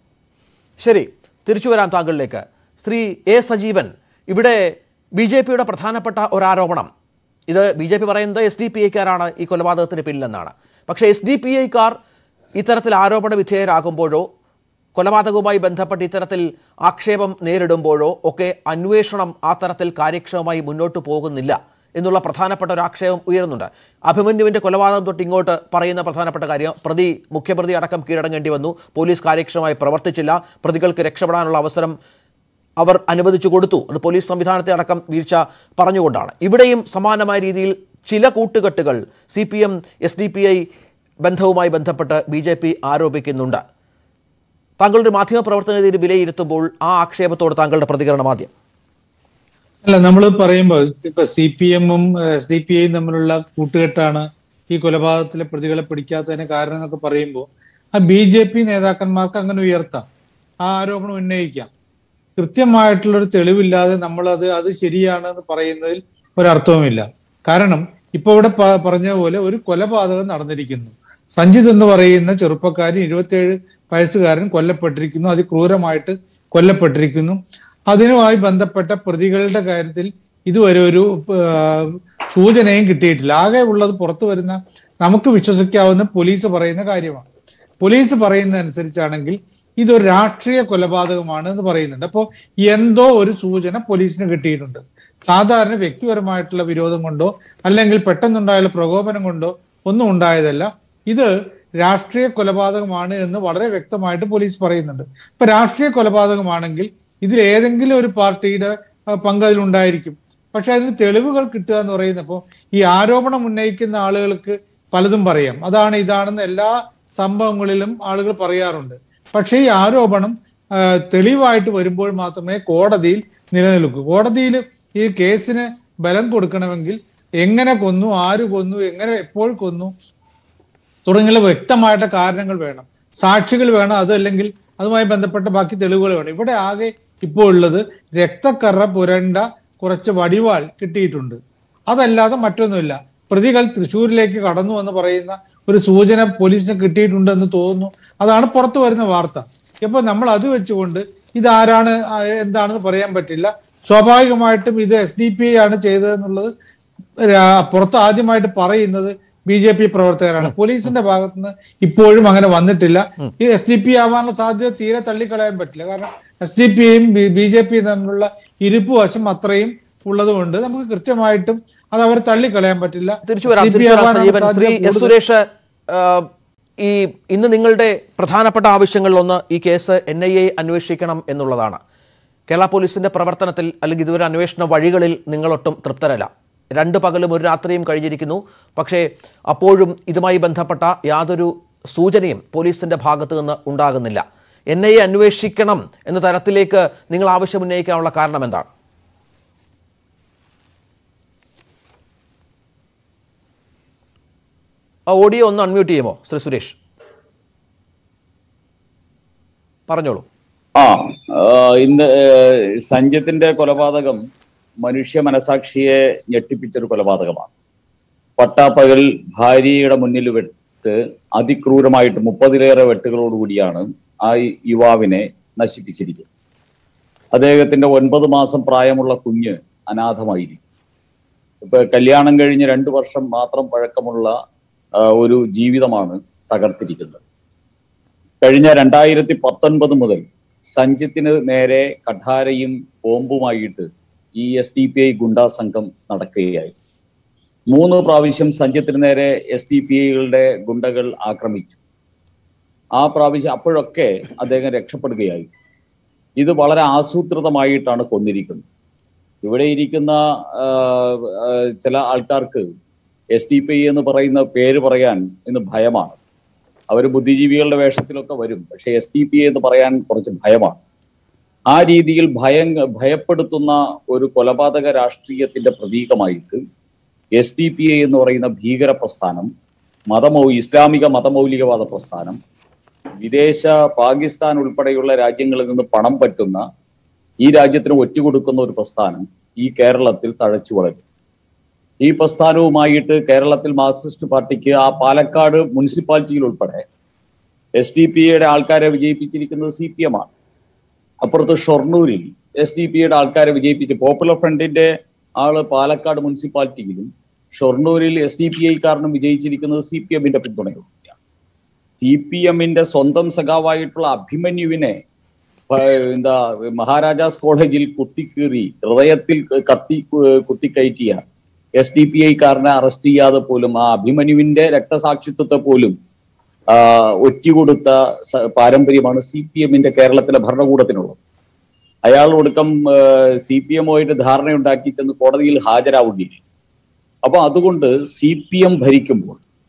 ശരി തിരിച്ചു വരാം താങ്കളിലേക്ക് ശ്രീ എ സജീവൻ ഇവിടെ ബി ജെ പിയുടെ പ്രധാനപ്പെട്ട ഒരാരോപണം ഇത് ബി ജെ പി പറയുന്നത് എസ് ഡി പി ഐക്കാരാണ് ഈ കൊലപാതകത്തിന് പിന്നിലെന്നാണ് പക്ഷേ എസ് ഡി പി ഐക്കാർ ഇത്തരത്തിൽ ആരോപണ വിധേയരാകുമ്പോഴോ കൊലപാതകവുമായി ബന്ധപ്പെട്ട് ഇത്തരത്തിൽ ആക്ഷേപം നേരിടുമ്പോഴോ ഒക്കെ അന്വേഷണം ആ തരത്തിൽ കാര്യക്ഷമമായി മുന്നോട്ട് പോകുന്നില്ല എന്നുള്ള പ്രധാനപ്പെട്ട ഒരു ആക്ഷേപം ഉയരുന്നുണ്ട് അഭിമന്യുവിൻ്റെ കൊലപാതകം തൊട്ട് ഇങ്ങോട്ട് പറയുന്ന പ്രധാനപ്പെട്ട കാര്യം പ്രതി മുഖ്യപ്രതി അടക്കം കീഴടങ്ങേണ്ടി വന്നു പോലീസ് കാര്യക്ഷമമായി പ്രവർത്തിച്ചില്ല പ്രതികൾക്ക് രക്ഷപ്പെടാനുള്ള അവസരം അവർ അനുവദിച്ചു കൊടുത്തു അത് പോലീസ് സംവിധാനത്തെ അടക്കം വീഴ്ച പറഞ്ഞുകൊണ്ടാണ് ഇവിടെയും സമാനമായ രീതിയിൽ ചില കൂട്ടുകെട്ടുകൾ C P M S D P I ബന്ധവുമായി ബന്ധപ്പെട്ട് ബി ജെ പി ആരോപിക്കുന്നുണ്ട് താങ്കളുടെ മാധ്യമപ്രവർത്തന രീതി വിലയിരുത്തുമ്പോൾ ആ ആക്ഷേപത്തോട് താങ്കളുടെ പ്രതികരണം ആദ്യം അല്ല നമ്മൾ പറയുമ്പോൾ ഇപ്പൊ സി പി എമ്മും എസ് ഡി പി ഐയും തമ്മിലുള്ള കൂട്ടുകെട്ടാണ് ഈ കൊലപാതകത്തിലെ പ്രതികളെ പിടിക്കാത്തതിന് കാരണം എന്നൊക്കെ പറയുമ്പോൾ ആ ബി ജെ പി നേതാക്കന്മാർക്ക് അങ്ങനെ ഉയർത്താം ആ ആരോപണം ഉന്നയിക്കാം കൃത്യമായിട്ടുള്ള ഒരു തെളിവില്ലാതെ നമ്മൾ അത് അത് ശരിയാണ് എന്ന് പറയുന്നതിൽ ഒരർത്ഥവുമില്ല കാരണം ഇപ്പൊ ഇവിടെ പ- പറഞ്ഞ പോലെ ഒരു കൊലപാതകം നടന്നിരിക്കുന്നു സഞ്ജിത് എന്ന് പറയുന്ന ചെറുപ്പക്കാരൻ ഇരുപത്തിയേഴ് വയസ്സുകാരൻ കൊല്ലപ്പെട്ടിരിക്കുന്നു അതിക്രൂരമായിട്ട് കൊല്ലപ്പെട്ടിരിക്കുന്നു അതിനുമായി ബന്ധപ്പെട്ട പ്രതികളുടെ കാര്യത്തിൽ ഇതുവരെ ഒരു ആ, സൂചനയും കിട്ടിയിട്ടില്ല ആകെ ഉള്ളത് പുറത്തു വരുന്ന നമുക്ക് വിശ്വസിക്കാവുന്ന പോലീസ് പറയുന്ന കാര്യമാണ് പോലീസ് പറയുന്നതനുസരിച്ചാണെങ്കിൽ ഇതൊരു രാഷ്ട്രീയ കൊലപാതകമാണ് എന്ന് പറയുന്നുണ്ട് അപ്പോൾ എന്തോ ഒരു സൂചന പോലീസിന് കിട്ടിയിട്ടുണ്ട് സാധാരണ വ്യക്തിപരമായിട്ടുള്ള വിരോധം കൊണ്ടോ അല്ലെങ്കിൽ പെട്ടെന്നുണ്ടായുള്ള പ്രകോപനം കൊണ്ടോ ഒന്നും ഉണ്ടായതല്ല ഇത് രാഷ്ട്രീയ കൊലപാതകമാണ് എന്ന് വളരെ വ്യക്തമായിട്ട് പോലീസ് പറയുന്നുണ്ട് ഇപ്പൊ രാഷ്ട്രീയ കൊലപാതകമാണെങ്കിൽ ഇതിൽ ഏതെങ്കിലും ഒരു പാർട്ടിയുടെ ആ, പങ്ക് അതിലുണ്ടായിരിക്കും പക്ഷെ അതിന് തെളിവുകൾ കിട്ടുക എന്ന് പറയുന്നപ്പോൾ ഈ ആരോപണം ഉന്നയിക്കുന്ന ആളുകൾക്ക് പലതും പറയാം അതാണ് ഇതാണെന്ന് എല്ലാ സംഭവങ്ങളിലും ആളുകൾ പറയാറുണ്ട് പക്ഷേ ഈ ആരോപണം ആ, തെളിവായിട്ട് വരുമ്പോൾ മാത്രമേ കോടതിയിൽ നിലനിൽക്കൂ കോടതിയിൽ ഈ കേസിന് ബലം കൊടുക്കണമെങ്കിൽ എങ്ങനെ കൊന്നു ആര് കൊന്നു എങ്ങനെ എപ്പോൾ കൊന്നു തുടങ്ങിയുള്ള വ്യക്തമായിട്ട് കാരണങ്ങൾ വേണം സാക്ഷികൾ വേണം അതല്ലെങ്കിൽ അതുമായി ബന്ധപ്പെട്ട ബാക്കി തെളിവുകൾ വേണം ഇവിടെ ആകെ ഇപ്പോൾ ഉള്ളത് രക്തക്കറ പുരണ്ട കുറച്ച് വടിവാൾ കിട്ടിയിട്ടുണ്ട് അതല്ലാതെ മറ്റൊന്നുമില്ല പ്രതികൾ തൃശ്ശൂരിലേക്ക് കടന്നു എന്ന് പറയുന്ന ഒരു സൂചന പോലീസിന് കിട്ടിയിട്ടുണ്ട് എന്ന് തോന്നുന്നു അതാണ് പുറത്തു വരുന്ന വാർത്ത ഇപ്പൊ നമ്മൾ അത് വെച്ചുകൊണ്ട് ഇതാരാണ് ആ, എന്താണെന്ന് പറയാൻ പറ്റില്ല സ്വാഭാവികമായിട്ടും ഇത് എസ് ഡി പി ആണ് ചെയ്തതെന്നുള്ളത് രാ- പുറത്ത് ആദ്യമായിട്ട് പറയുന്നത് ബി ജെ പി പ്രവർത്തകരാണ് പോലീസിന്റെ ഭാഗത്തുനിന്ന് ഇപ്പോഴും അങ്ങനെ വന്നിട്ടില്ല ഈ എസ് ഡി പി ആവാനുള്ള സാധ്യത തീരെ തള്ളിക്കളയാൻ പറ്റില്ല കാരണം എസ് ഡി പിയും ബി ജെ പിയും തമ്മിലുള്ള ഇരിപ്പ് വശം അത്രയും ഉള്ളതുകൊണ്ട് നമുക്ക് കൃത്യമായിട്ടും അത് അവർ തള്ളിക്കളയാൻ പറ്റില്ല തിരിച്ചു വരാം SDP തിരിച്ചു വരാം ആവാനാണ് സജീവൻ ശ്രീ സാധ്യത എസ് കൂടുതൽ. സുരേഷ് ആ, ഈ ഇന്ന് നിങ്ങളുടെ പ്രധാനപ്പെട്ട ആവശ്യങ്ങളിലൊന്ന് ഈ കേസ് എൻ ഐ എ അന്വേഷിക്കണം എന്നുള്ളതാണ് കേരള പോലീസിന്റെ പ്രവർത്തനത്തിൽ അല്ലെങ്കിൽ ഇതുവരെ അന്വേഷണ വഴികളിൽ നിങ്ങളൊട്ടും തൃപ്തരല്ല രണ്ട് പകലും ഒരു രാത്രിയും കഴിഞ്ഞിരിക്കുന്നു പക്ഷേ അപ്പോഴും ഇതുമായി ബന്ധപ്പെട്ട യാതൊരു സൂചനയും പോലീസിന്റെ ഭാഗത്തു നിന്ന് ഉണ്ടാകുന്നില്ല എൻ ഐ എ അന്വേഷിക്കണം എന്ന തരത്തിലേക്ക് നിങ്ങൾ ആവശ്യം ഉന്നയിക്കാനുള്ള കാരണം എന്താണ് ആ ഓഡിയോ ഒന്ന് അൺമ്യൂട്ട് ചെയ്യുമോ ശ്രീ സുരേഷ് പറഞ്ഞോളൂ ആ ആ, ഇന്ന് ഏ, സഞ്ജിത്തിന്റെ കൊലപാതകം മനുഷ്യ മനസാക്ഷിയെ ഞെട്ടിപ്പിച്ചൊരു കൊലപാതകമാണ് പട്ടാപ്പകൽ ഭാര്യയുടെ മുന്നിൽ വെട്ട് അതിക്രൂരമായിട്ട് മുപ്പതിലേറെ വെട്ടുകളോടുകൂടിയാണ് ആ യുവാവിനെ നശിപ്പിച്ചിരിക്കുന്നത് അദ്ദേഹത്തിന്റെ ഒൻപത് മാസം പ്രായമുള്ള കുഞ്ഞ് അനാഥമായിരിക്കും ഇപ്പൊ കല്യാണം കഴിഞ്ഞ് രണ്ടു വർഷം മാത്രം പഴക്കമുള്ള ആ, ഒരു ജീവിതമാണ് തകർത്തിരിക്കുന്നത് കഴിഞ്ഞ രണ്ടായിരത്തി പത്തൊൻപത് മുതൽ സഞ്ജിത്തിന് നേരെ കഠാരയും ബോംബുമായിട്ട് ഈ എസ് ഡി പി ഐ ഗുണ്ടാ സംഘം നടക്കുകയായി മൂന്ന് പ്രാവശ്യം സഞ്ജിത്തിന് നേരെ എസ് ഡി പി ഐകളുടെ ഗുണ്ടകൾ ആക്രമിച്ചു ആ പ്രാവശ്യം അപ്പോഴൊക്കെ അദ്ദേഹം രക്ഷപ്പെടുകയായി ഇത് വളരെ ആസൂത്രിതമായിട്ടാണ് കൊന്നിരിക്കുന്നത് ഇവിടെ ഇരിക്കുന്ന ആ, ആ, ചില ആൾക്കാർക്ക് എസ് ഡി പി ഐ എന്ന് പറയുന്ന പേര് പറയാൻ ഇന്ന് ഭയമാണ് അവർ ബുദ്ധിജീവികളുടെ വേഷത്തിലൊക്കെ വരും പക്ഷെ എസ് ഡി പി എന്ന് പറയാൻ കുറച്ച് ഭയമാണ് ആ രീതിയിൽ ഭയം ഭയപ്പെടുത്തുന്ന ഒരു കൊലപാതക രാഷ്ട്രീയത്തിന്റെ പ്രതീകമായിട്ട് എസ് ഡി പി എ എന്ന് പറയുന്ന ഭീകര പ്രസ്ഥാനം മതമൗ ഇസ്ലാമിക മതമൗലികവാദ പ്രസ്ഥാനം വിദേശ പാകിസ്ഥാൻ ഉൾപ്പെടെയുള്ള രാജ്യങ്ങളിൽ നിന്ന് പണം പറ്റുന്ന ഈ രാജ്യത്തിന് ഒറ്റുകൊടുക്കുന്ന ഒരു പ്രസ്ഥാനം ഈ കേരളത്തിൽ തഴച്ചു വളരും ഈ പ്രസ്ഥാനവുമായിട്ട് കേരളത്തിൽ മാർക്സിസ്റ്റ് പാർട്ടിക്ക് ആ പാലക്കാട് മുനിസിപ്പാലിറ്റിയിൽ ഉൾപ്പെടെ എസ് ഡി പി യുടെ ആൾക്കാരെ വിജയിപ്പിച്ചിരിക്കുന്നത് സി പി എം ആണ് അപ്പുറത്ത് ഷൊർണൂരിൽ എസ് ഡി പി യുടെ ആൾക്കാരെ വിജയിപ്പിച്ച് പോപ്പുലർ ഫ്രണ്ടിന്റെ ആള് പാലക്കാട് മുനിസിപ്പാലിറ്റിയിലും ഷൊർണൂരിൽ എസ് ഡി പി ഐക്കാരനും വിജയിച്ചിരിക്കുന്നത് സി പി എമ്മിന്റെ പിന്തുണയോടുകൂടിയാണ് സി പി എമ്മിന്റെ സ്വന്തം സഖാവായിട്ടുള്ള അഭിമന്യുവിനെ പ- എന്താ മഹാരാജാസ് കോളേജിൽ കുത്തിക്കീറി ഹൃദയത്തിൽ കത്തി കുത്തിക്കയറ്റിയ എസ് ഡി പി ഐക്കാരനെ അറസ്റ്റ് ചെയ്യാതെ പോലും ആ അഭിമന്യുവിന്റെ രക്തസാക്ഷിത്വത്തെ പോലും ആ, ഒറ്റുകൊടുത്ത സ- പാരമ്പര്യമാണ് സി പി എമ്മിന്റെ കേരളത്തിലെ ഭരണകൂടത്തിനുള്ളത് അയാൾ ഒടുക്കം സി പി എമ്മുമായിട്ട് ധാരണയുണ്ടാക്കി ചെന്ന് കോടതിയിൽ ഹാജരാവുകയും അപ്പൊ അതുകൊണ്ട് സി പി എം ഭരിക്കുമ്പോൾ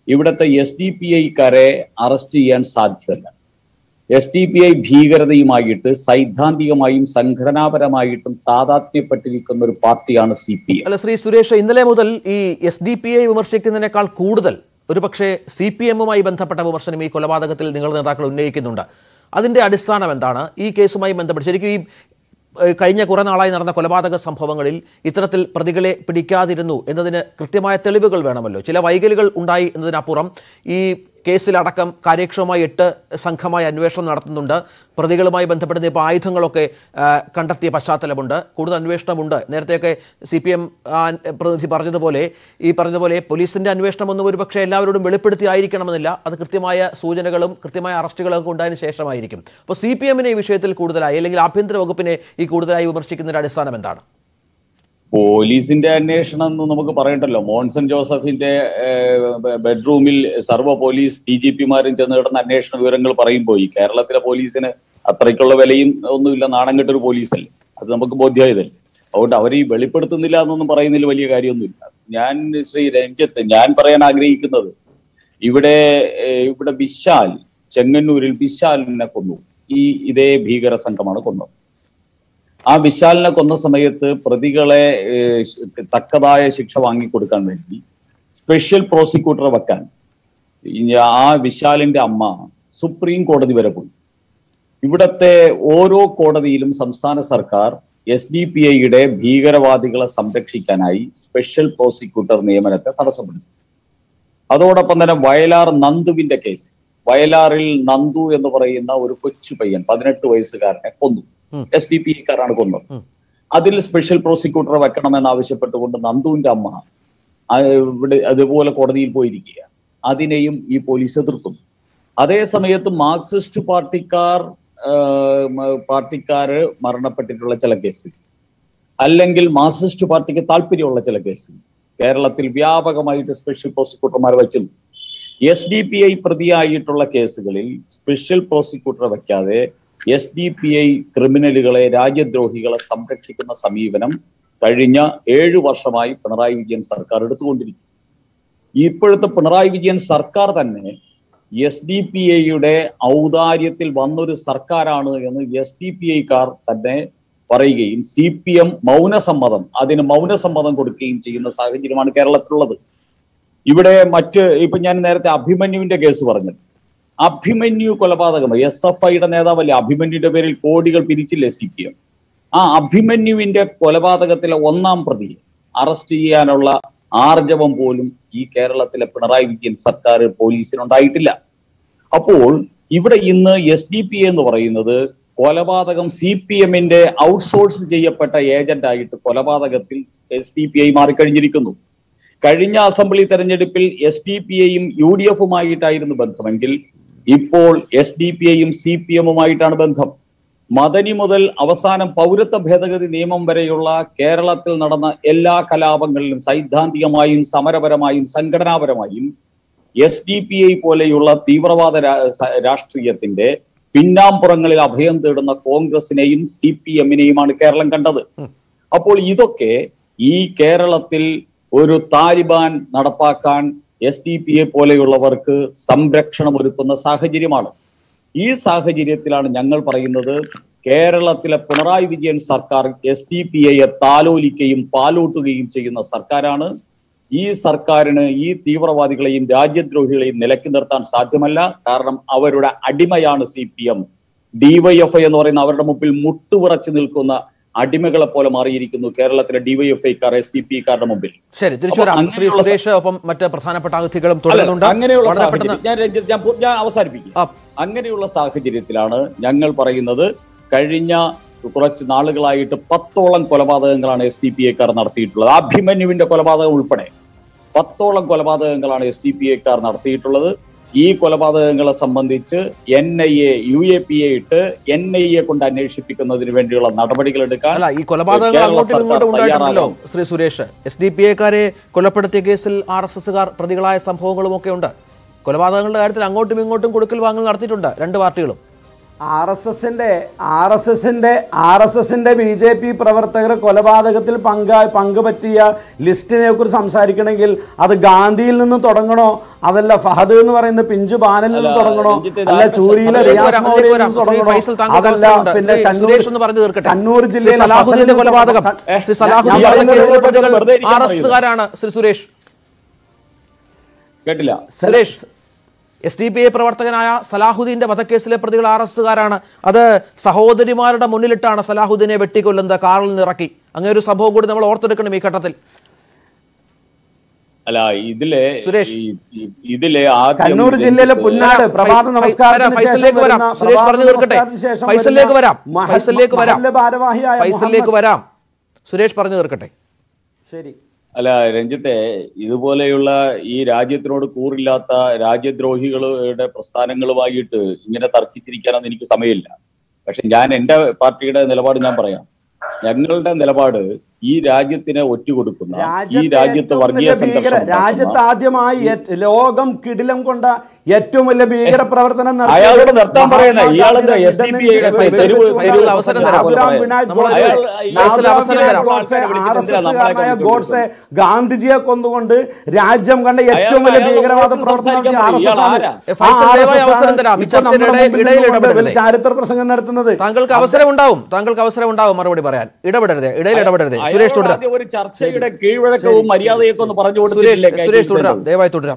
ഇവിടുത്തെ എസ് ഡി പി ഐക്കാരെ അറസ്റ്റ് ചെയ്യാൻ സാധ്യമല്ല എസ് ഡി പി ഐ ഭീകരതയുമായിട്ട് സൈദ്ധാന്തികമായും സംഘടനാപരമായിട്ടും താതാത്മ്യപ്പെട്ടിരിക്കുന്ന ഒരു പാർട്ടിയാണ് സി പി എം അല്ല ശ്രീ സുരേഷ് ഇന്നലെ മുതൽ ഈ എസ് ഡി പി ഐ വിമർശിക്കുന്നതിനേക്കാൾ കൂടുതൽ ഒരുപക്ഷെ സി പി എമ്മുമായി ബന്ധപ്പെട്ട വിമർശനം ഈ കൊലപാതകത്തിൽ നിങ്ങളുടെ നേതാക്കൾ ഉന്നയിക്കുന്നുണ്ട് അതിന്റെ അടിസ്ഥാനം എന്താണ് ഈ കേസുമായി ബന്ധപ്പെട്ട് ശരിക്കും ഈ ഏഹ്, കഴിഞ്ഞ കുറേ നാളായി നടന്ന കൊലപാതക സംഭവങ്ങളിൽ ഇത്തരത്തിൽ പ്രതികളെ പിടിക്കാതിരുന്നു എന്നതിന് കൃത്യമായ തെളിവുകൾ വേണമല്ലോ ചില വൈകലുകൾ ഉണ്ടായി എന്നതിനപ്പുറം ഈ കേസിലടക്കം കാര്യക്ഷമമായി എട്ട് സംഘമായി അന്വേഷണം നടത്തുന്നുണ്ട് പ്രതികളുമായി ബന്ധപ്പെടുന്ന ഇപ്പോൾ ആയുധങ്ങളൊക്കെ ആ, കണ്ടെത്തിയ പശ്ചാത്തലമുണ്ട് കൂടുതൽ അന്വേഷണമുണ്ട് നേരത്തെയൊക്കെ സി പി എം പ്രതിനിധി പറഞ്ഞതുപോലെ ഈ പറഞ്ഞതുപോലെ പോലീസിന്റെ അന്വേഷണം ഒന്നും ഒരുപക്ഷെ എല്ലാവരോടും വെളിപ്പെടുത്തി ആയിരിക്കണമെന്നില്ല അത് കൃത്യമായ സൂചനകളും കൃത്യമായ അറസ്റ്റുകളൊക്കെ ഉണ്ടായതിനു ശേഷമായിരിക്കും അപ്പോൾ സി പി എമ്മിനെ ഈ വിഷയത്തിൽ കൂടുതലായി അല്ലെങ്കിൽ ആഭ്യന്തര വകുപ്പിനെ ഈ കൂടുതലായി വിമർശിക്കുന്നതിന്റെ അടിസ്ഥാനം എന്താണ് പോലീസിന്റെ അന്വേഷണം എന്ന് നമുക്ക് പറയണ്ടല്ലോ മോൺസൺ ജോസഫിന്റെ ഏഹ്, ബെ- ബെഡ്റൂമിൽ സർവ്വ പോലീസ് ഡി ജി പിമാരും ചെന്ന് കിടന്ന അന്വേഷണ വിവരങ്ങൾ പറയുമ്പോൾ ഈ കേരളത്തിലെ പോലീസിന് അത്രയ്ക്കുള്ള വിലയും ഒന്നുമില്ല നാണം കെട്ടൊരു പോലീസല്ലേ അത് നമുക്ക് ബോധ്യമായതല്ലേ അതുകൊണ്ട് അവർ ഈ വെളിപ്പെടുത്തുന്നില്ല എന്നൊന്നും പറയുന്നതിൽ വലിയ കാര്യമൊന്നുമില്ല ഞാൻ ശ്രീ രഞ്ജത്ത് ഞാൻ പറയാൻ ആഗ്രഹിക്കുന്നത് ഇവിടെ ഏഹ്, ഇവിടെ വിശാൽ ചെങ്ങന്നൂരിൽ വിശാലിനെ കൊന്നു ഈ ഇതേ ഭീകര സംഘമാണ് കൊന്നത് ആ വിശാലിനെ കൊന്ന സമയത്ത് പ്രതികളെ ഏഹ്, ശ്- തക്കതായ ശിക്ഷ വാങ്ങിക്കൊടുക്കാൻ വേണ്ടി സ്പെഷ്യൽ പ്രോസിക്യൂട്ടറെ വെക്കാൻ ഈ ആ വിശാലിന്റെ അമ്മ സുപ്രീം കോടതി വരെ പോയി ഇവിടത്തെ ഓരോ കോടതിയിലും സംസ്ഥാന സർക്കാർ എസ് ഡി പി ഐയുടെ ഭീകരവാദികളെ സംരക്ഷിക്കാനായി സ്പെഷ്യൽ പ്രോസിക്യൂട്ടർ നിയമനത്തെ തടസ്സപ്പെടുത്തി അതോടൊപ്പം തന്നെ വയലാർ നന്ദുവിന്റെ കേസ് വയലാറിൽ നന്ദു എന്ന് പറയുന്ന ഒരു കൊച്ചു പയ്യൻ പതിനെട്ട് വയസ്സുകാരനെ കൊന്നു ഉം. എസ് ഡി പി കാരാണ് കൊന്നത് ഉം. അതിൽ സ്പെഷ്യൽ പ്രോസിക്യൂട്ടറെ വെക്കണമെന്ന് ആവശ്യപ്പെട്ടുകൊണ്ട് നന്ദുവിന്റെ അമ്മ ആ, ഇവിടെ അതുപോലെ കോടതിയിൽ പോയിരിക്കുക അതിനെയും ഈ പോലീസ് എതിർക്കും അതേ സമയത്ത് മാർക്സിസ്റ്റ് പാർട്ടിക്കാർ ആ, മ- പാർട്ടിക്കാര് മരണപ്പെട്ടിട്ടുള്ള ചില കേസുകൾ അല്ലെങ്കിൽ മാർക്സിസ്റ്റ് പാർട്ടിക്ക് താല്പര്യമുള്ള ചില കേസുകൾ കേരളത്തിൽ വ്യാപകമായിട്ട് സ്പെഷ്യൽ പ്രോസിക്യൂട്ടർമാർ വയ്ക്കുന്നു എസ് ഡി പി ഐ പ്രതിയായിട്ടുള്ള കേസുകളിൽ സ്പെഷ്യൽ പ്രോസിക്യൂട്ടറെ വയ്ക്കാതെ എസ് ഡി പി ഐ ക്രിമിനലുകളെ രാജ്യദ്രോഹികളെ സംരക്ഷിക്കുന്ന സമീപനം കഴിഞ്ഞ ഏഴു വർഷമായി പിണറായി വിജയൻ സർക്കാർ എടുത്തുകൊണ്ടിരിക്കും ഇപ്പോഴത്തെ പിണറായി വിജയൻ സർക്കാർ തന്നെ എസ് ഡി പി ഐയുടെ ഔദാര്യത്തിൽ വന്നൊരു സർക്കാരാണ് എന്ന് എസ് ഡി പി ഐക്കാർ തന്നെ പറയുകയും സി പി എം മൗനസമ്മതം അതിന് മൗനസമ്മതം കൊടുക്കുകയും ചെയ്യുന്ന സാഹചര്യമാണ് കേരളത്തിലുള്ളത് ഇവിടെ മറ്റ് ഇപ്പൊ ഞാൻ നേരത്തെ അഭിമന്യുവിന്റെ കേസ് പറഞ്ഞു അഭിമന്യു കൊലപാതകം എസ് എഫ് ഐയുടെ നേതാവല്ലേ അഭിമന്യുവിന്റെ പേരിൽ കോടികൾ പിരിച്ചില്ലേ സി പി എം ആ അഭിമന്യുവിന്റെ കൊലപാതകത്തിലെ ഒന്നാം പ്രതിയെ അറസ്റ്റ് ചെയ്യാനുള്ള ആർജവം പോലും ഈ കേരളത്തിലെ പിണറായി വിജയൻ സർക്കാർ പോലീസിനുണ്ടായിട്ടില്ല അപ്പോൾ ഇവിടെ ഇന്ന് എസ് ഡി പി എന്ന് പറയുന്നത് കൊലപാതകം സി പി എമ്മിന്റെ ഔട്ട്സോഴ്സ് ചെയ്യപ്പെട്ട ഏജന്റ് ആയിട്ട് കൊലപാതകത്തിൽ എസ് ഡി പി ഐ മാറിക്കഴിഞ്ഞിരിക്കുന്നു കഴിഞ്ഞ അസംബ്ലി തെരഞ്ഞെടുപ്പിൽ എസ് ഡി പി ഐയും യു ഡി എഫുമായിട്ടായിരുന്നു ബന്ധമെങ്കിൽ ഇപ്പോൾ എസ് ഡി പി ഐയും സി പി എമ്മുമായിട്ടാണ് ബന്ധം മദനി മുതൽ അവസാനം പൗരത്വ ഭേദഗതി നിയമം വരെയുള്ള കേരളത്തിൽ നടന്ന എല്ലാ കലാപങ്ങളിലും സൈദ്ധാന്തികമായും സമരപരമായും സംഘടനാപരമായും എസ് ഡി പി ഐ പോലെയുള്ള തീവ്രവാദ രാ- സ- രാഷ്ട്രീയത്തിന്റെ പിന്നാമ്പുറങ്ങളിൽ അഭയം തേടുന്ന കോൺഗ്രസിനെയും സി പി എമ്മിനെയുമാണ് കേരളം കണ്ടത് അപ്പോൾ ഇതൊക്കെ ഈ കേരളത്തിൽ ഒരു താലിബാൻ നടപ്പാക്കാൻ എസ് ഡി പി എ പോലെയുള്ളവർക്ക് സംരക്ഷണം ഒരുക്കുന്ന സാഹചര്യമാണ് ഈ സാഹചര്യത്തിലാണ് ഞങ്ങൾ പറയുന്നത് കേരളത്തിലെ പിണറായി വിജയൻ സർക്കാർ എസ് ഡി പി ഐയെ താലോലിക്കുകയും പാലൂട്ടുകയും ചെയ്യുന്ന സർക്കാരാണ് ഈ സർക്കാരിന് ഈ തീവ്രവാദികളെയും രാജ്യദ്രോഹികളെയും നിലക്കി നിർത്താൻ സാധ്യമല്ല കാരണം അവരുടെ അടിമയാണ് സി പി എം ഡിവൈഎഫ്ഐ എന്ന് പറയുന്ന അവരുടെ മുമ്പിൽ മുട്ടുവിറച്ചു നിൽക്കുന്ന അടിമകളെ പോലെ മാറിയിരിക്കുന്നു കേരളത്തിലെ ഡിവൈഎഫ്ഐക്കാർ എസ് ഡി പി കാരുടെ മുമ്പിൽ ശരി തിരിച്ചു വരാം അപ്പോൾ ശ്രീ അങ്ങനെയുള്ള സുരേഷ് ഒപ്പം മറ്റ് പ്രധാനപ്പെട്ട അതിഥികളും അല്ല, തുടരുന്നുണ്ട് അങ്ങനെയുള്ള വളരെ പെട്ടെന്ന് സാഹചര്യം ഞാൻ രഞ്ജിത്ത് ഞാൻ പൂ- ഞാൻ അവസാനിപ്പിക്കും ആ, അങ്ങനെയുള്ള സാഹചര്യത്തിലാണ് ഞങ്ങൾ പറയുന്നത് കഴിഞ്ഞ കുറച്ച് നാളുകളായിട്ട് പത്തോളം കൊലപാതകങ്ങളാണ് എസ് ഡി പി എക്കാർ നടത്തിയിട്ടുള്ളത് അഭിമന്യുവിന്റെ കൊലപാതകം ഉൾപ്പെടെ പത്തോളം കൊലപാതകങ്ങളാണ് എസ് ഡി പി എക്കാർ നടത്തിയിട്ടുള്ളത് ഈ കൊലപാതകങ്ങളെ സംബന്ധിച്ച് N I A U A P A ഇട്ട് എൻ ഐ എ കൊണ്ട് അന്വേഷിപ്പിക്കുന്നതിന് വേണ്ടിയുള്ള നടപടികൾ എടുക്കാൻ അല്ല ഈ കൊലപാതകങ്ങൾ കേരള അങ്ങോട്ടും സർക്കാർ ഇങ്ങോട്ടും ഉണ്ടായിട്ടുണ്ടല്ലോ തയ്യാറാകണം. Shri Suresh S D P എക്കാരെ കൊലപ്പെടുത്തിയ കേസിൽ ആർ എസ് എസുകാർ പ്രതികളായ സംഭവങ്ങളും ഒക്കെ ഉണ്ട് കൊലപാതകങ്ങളുടെ കാര്യത്തിൽ അങ്ങോട്ടും ഇങ്ങോട്ടും കൊടുക്കൽ വാങ്ങൽ നടത്തിയിട്ടുണ്ട് രണ്ട് പാർട്ടികളും ആർ എസ് എസിന്റെ ആർ എസ് എസിന്റെ ആർ എസ് എസിന്റെ ബി ജെ പി പ്രവർത്തകർ കൊലപാതകത്തിൽ പങ്ക പങ്കുപറ്റിയ ലിസ്റ്റിനെ കുറിച്ച് സംസാരിക്കണമെങ്കിൽ അത് ഗാന്ധിയിൽ നിന്ന് തുടങ്ങണോ അതല്ല ഫഹദ് എന്ന് പറയുന്ന പിഞ്ചു ബാനലിൽ നിന്ന് അല്ല, തുടങ്ങണോ രഞ്ജിത്ത് ഇത് അല്ല ആർ.എസ്.എസ്. ചൂരിയിലെ അതിലേക്ക് റിയാസ് വരാം, മൗലവിയിൽ അതിലേക്ക് നിന്ന് വരാം. ശ്രീ തുടങ്ങണോ ഫൈസൽ താങ്കൾക്ക് അതല്ല അവസരമുണ്ട്. പിന്നെ ശ്രീ കണ്ണൂർ സുരേഷ് ഒന്ന് പറഞ്ഞു തീർക്കട്ടെ. കണ്ണൂർ ശ്രീ ജില്ലയിലെ സലാഹുദ്ദീന്റെ ഫസലിൽ നിന്ന് കൊലപാതകം തുടങ്ങണോ? ശ്രീ ഞാൻ സലാഹുദ്ദീൻ പറയുന്നത് വധക്കേസിലെ കേൾക്കൂ. പ്രതികൾ വെറുതെ ഇരിക്കാൻ ആർ എസ് കാരാണ് ശ്രീ സുരേഷ് കേട്ടില്ല Suresh S D P I പ്രവർത്തകനായ സലാഹുദ്ദീന്റെ വധക്കേസിലെ പ്രതികൾ ആർ എസുകാരാണ് അത് സഹോദരിമാരുടെ മുന്നിലിട്ടാണ് സലാഹുദ്ദീനെ വെട്ടിക്കൊല്ലുന്നത് കാറിൽ നിന്ന് ഇറക്കി അങ്ങനെ ഒരു സംഭവം കൂടി നമ്മൾ ഓർത്തെടുക്കണം ഈ ഘട്ടത്തിൽ അല്ല ഇതിലെ സുരേഷ്. ഈ- ഈ- ഇതിലെ ആദ്യം കണ്ണൂർ ജില്ലയിലെ രഞ്ജിത്ത് പുന്നാട് പ്രഭാത ഫൈ- നമസ്കാരത്തിന് വരാം, ഫൈസലിലേക്ക് ശേഷം വരാം. വരുന്ന- സുരേഷ് പ്രഭാത പറഞ്ഞു തീർക്കട്ടെ. നമസ്കാരത്തിന് ശേഷം ഫൈസലിലേക്ക് വരുന്ന വരാം. മഹൽ- ഫൈസലിലേക്ക് വരാം. മഹല്ല് ഭാരവാഹിയായ ഫൈസലിലേക്ക് മുഹമ്മദ്- വരാം സുരേഷ് പറഞ്ഞു തീർക്കട്ടെ ശരി അല്ല രഞ്ജിത്തെ ഇതുപോലെയുള്ള ഈ രാജ്യത്തിനോട് കൂറില്ലാത്ത രാജ്യദ്രോഹികളുടെ പ്രസ്ഥാനങ്ങളുമായിട്ട് ഇങ്ങനെ തർക്കിച്ചിരിക്കാനൊന്നും എനിക്ക് സമയമില്ല പക്ഷെ ഞാൻ എന്റെ പാർട്ടിയുടെ നിലപാട് ഞാൻ പറയാം ഞങ്ങളുടെ നിലപാട് ഈ രാജ്യത്തിനെ ഒറ്റുകൊടുക്കുന്ന ഈ രാജ്യത്തെ രാജ്യത്ത് ഏറ്റവും വർഗീയ വലിയ ഭീകര സംഘർഷം രാജ്യത്ത് ഉണ്ടാക്കുന്ന- ആദ്യമായി ഏറ്റ് ലോകം കിടിലം കൊണ്ട ഏറ്റവും വലിയ ഭീകര പ്രവർത്തനം നടത്തിയ അയാളോട് നിർത്താൻ പറയുന്നത്. ഇയാളെന്താ മഹാത്മാഗാന്ധിയുടെ SDPI യുടെ ഇടം ഫൈസൽ- വെച്ചുകൊണ്ട് ഫൈസൽ അവസരം തരാം. നാഥുറാം വിനായക് നമ്മൾ ഗോഡ്സെ, അയാൾ- ഫൈസൽ നാഥുറാം അവസരം വിനായക് തരാം. ഗോഡ്സെ, വിളിച്ചിട്ട് ആർ എസ് എന്തിനാ നമ്മളെ എസ്സുകാരനായ വിളിച്ചോണ്ട് ഗോഡ്സെ ഗാന്ധിജിയെ കൊന്നുകൊണ്ട് രാജ്യം കണ്ട ഏറ്റവും വലിയ അയാൾ- ഭീകരവാദ അയാൾ പ്രവർത്തനം നടത്തിയ സംസാരിക്കാൻ ആർ എസ് ഇയാൾ എസ് ആണ് ആരാ? ഏ, ഫൈസൽ ആ ദയവായി RSS ആണ് അവസരം തരാം. ഈ ഇപ്പോൾ ചർച്ചയുടെ നമ്മുടെ ഇടയിൽ- മുമ്പിൽ ഇടയിൽ നിന്നുകൊണ്ട് ഇടപെടരുതേ. ചാരിത്ര പ്രസംഗം നടത്തുന്നത് താങ്കൾക്ക് അവസരം ഉണ്ടാവും താങ്കൾക്ക് അവസരം ഉണ്ടാവും മറുപടി പറയാൻ ഇടപെടരുത് ഇടയിൽ ഇടപെടരുത് സുരേഷ് അയാളോട് തുടരാം ആദ്യം ഒരു ചർച്ചയുടെ കീഴ്വഴക്കവും മര്യാദയൊക്കെ ഒന്ന് പറഞ്ഞു സുരേഷ് കൊടുത്തിട്ടില്ലേ സുരേഷ് തുടരാം ദയവായി തുടരാം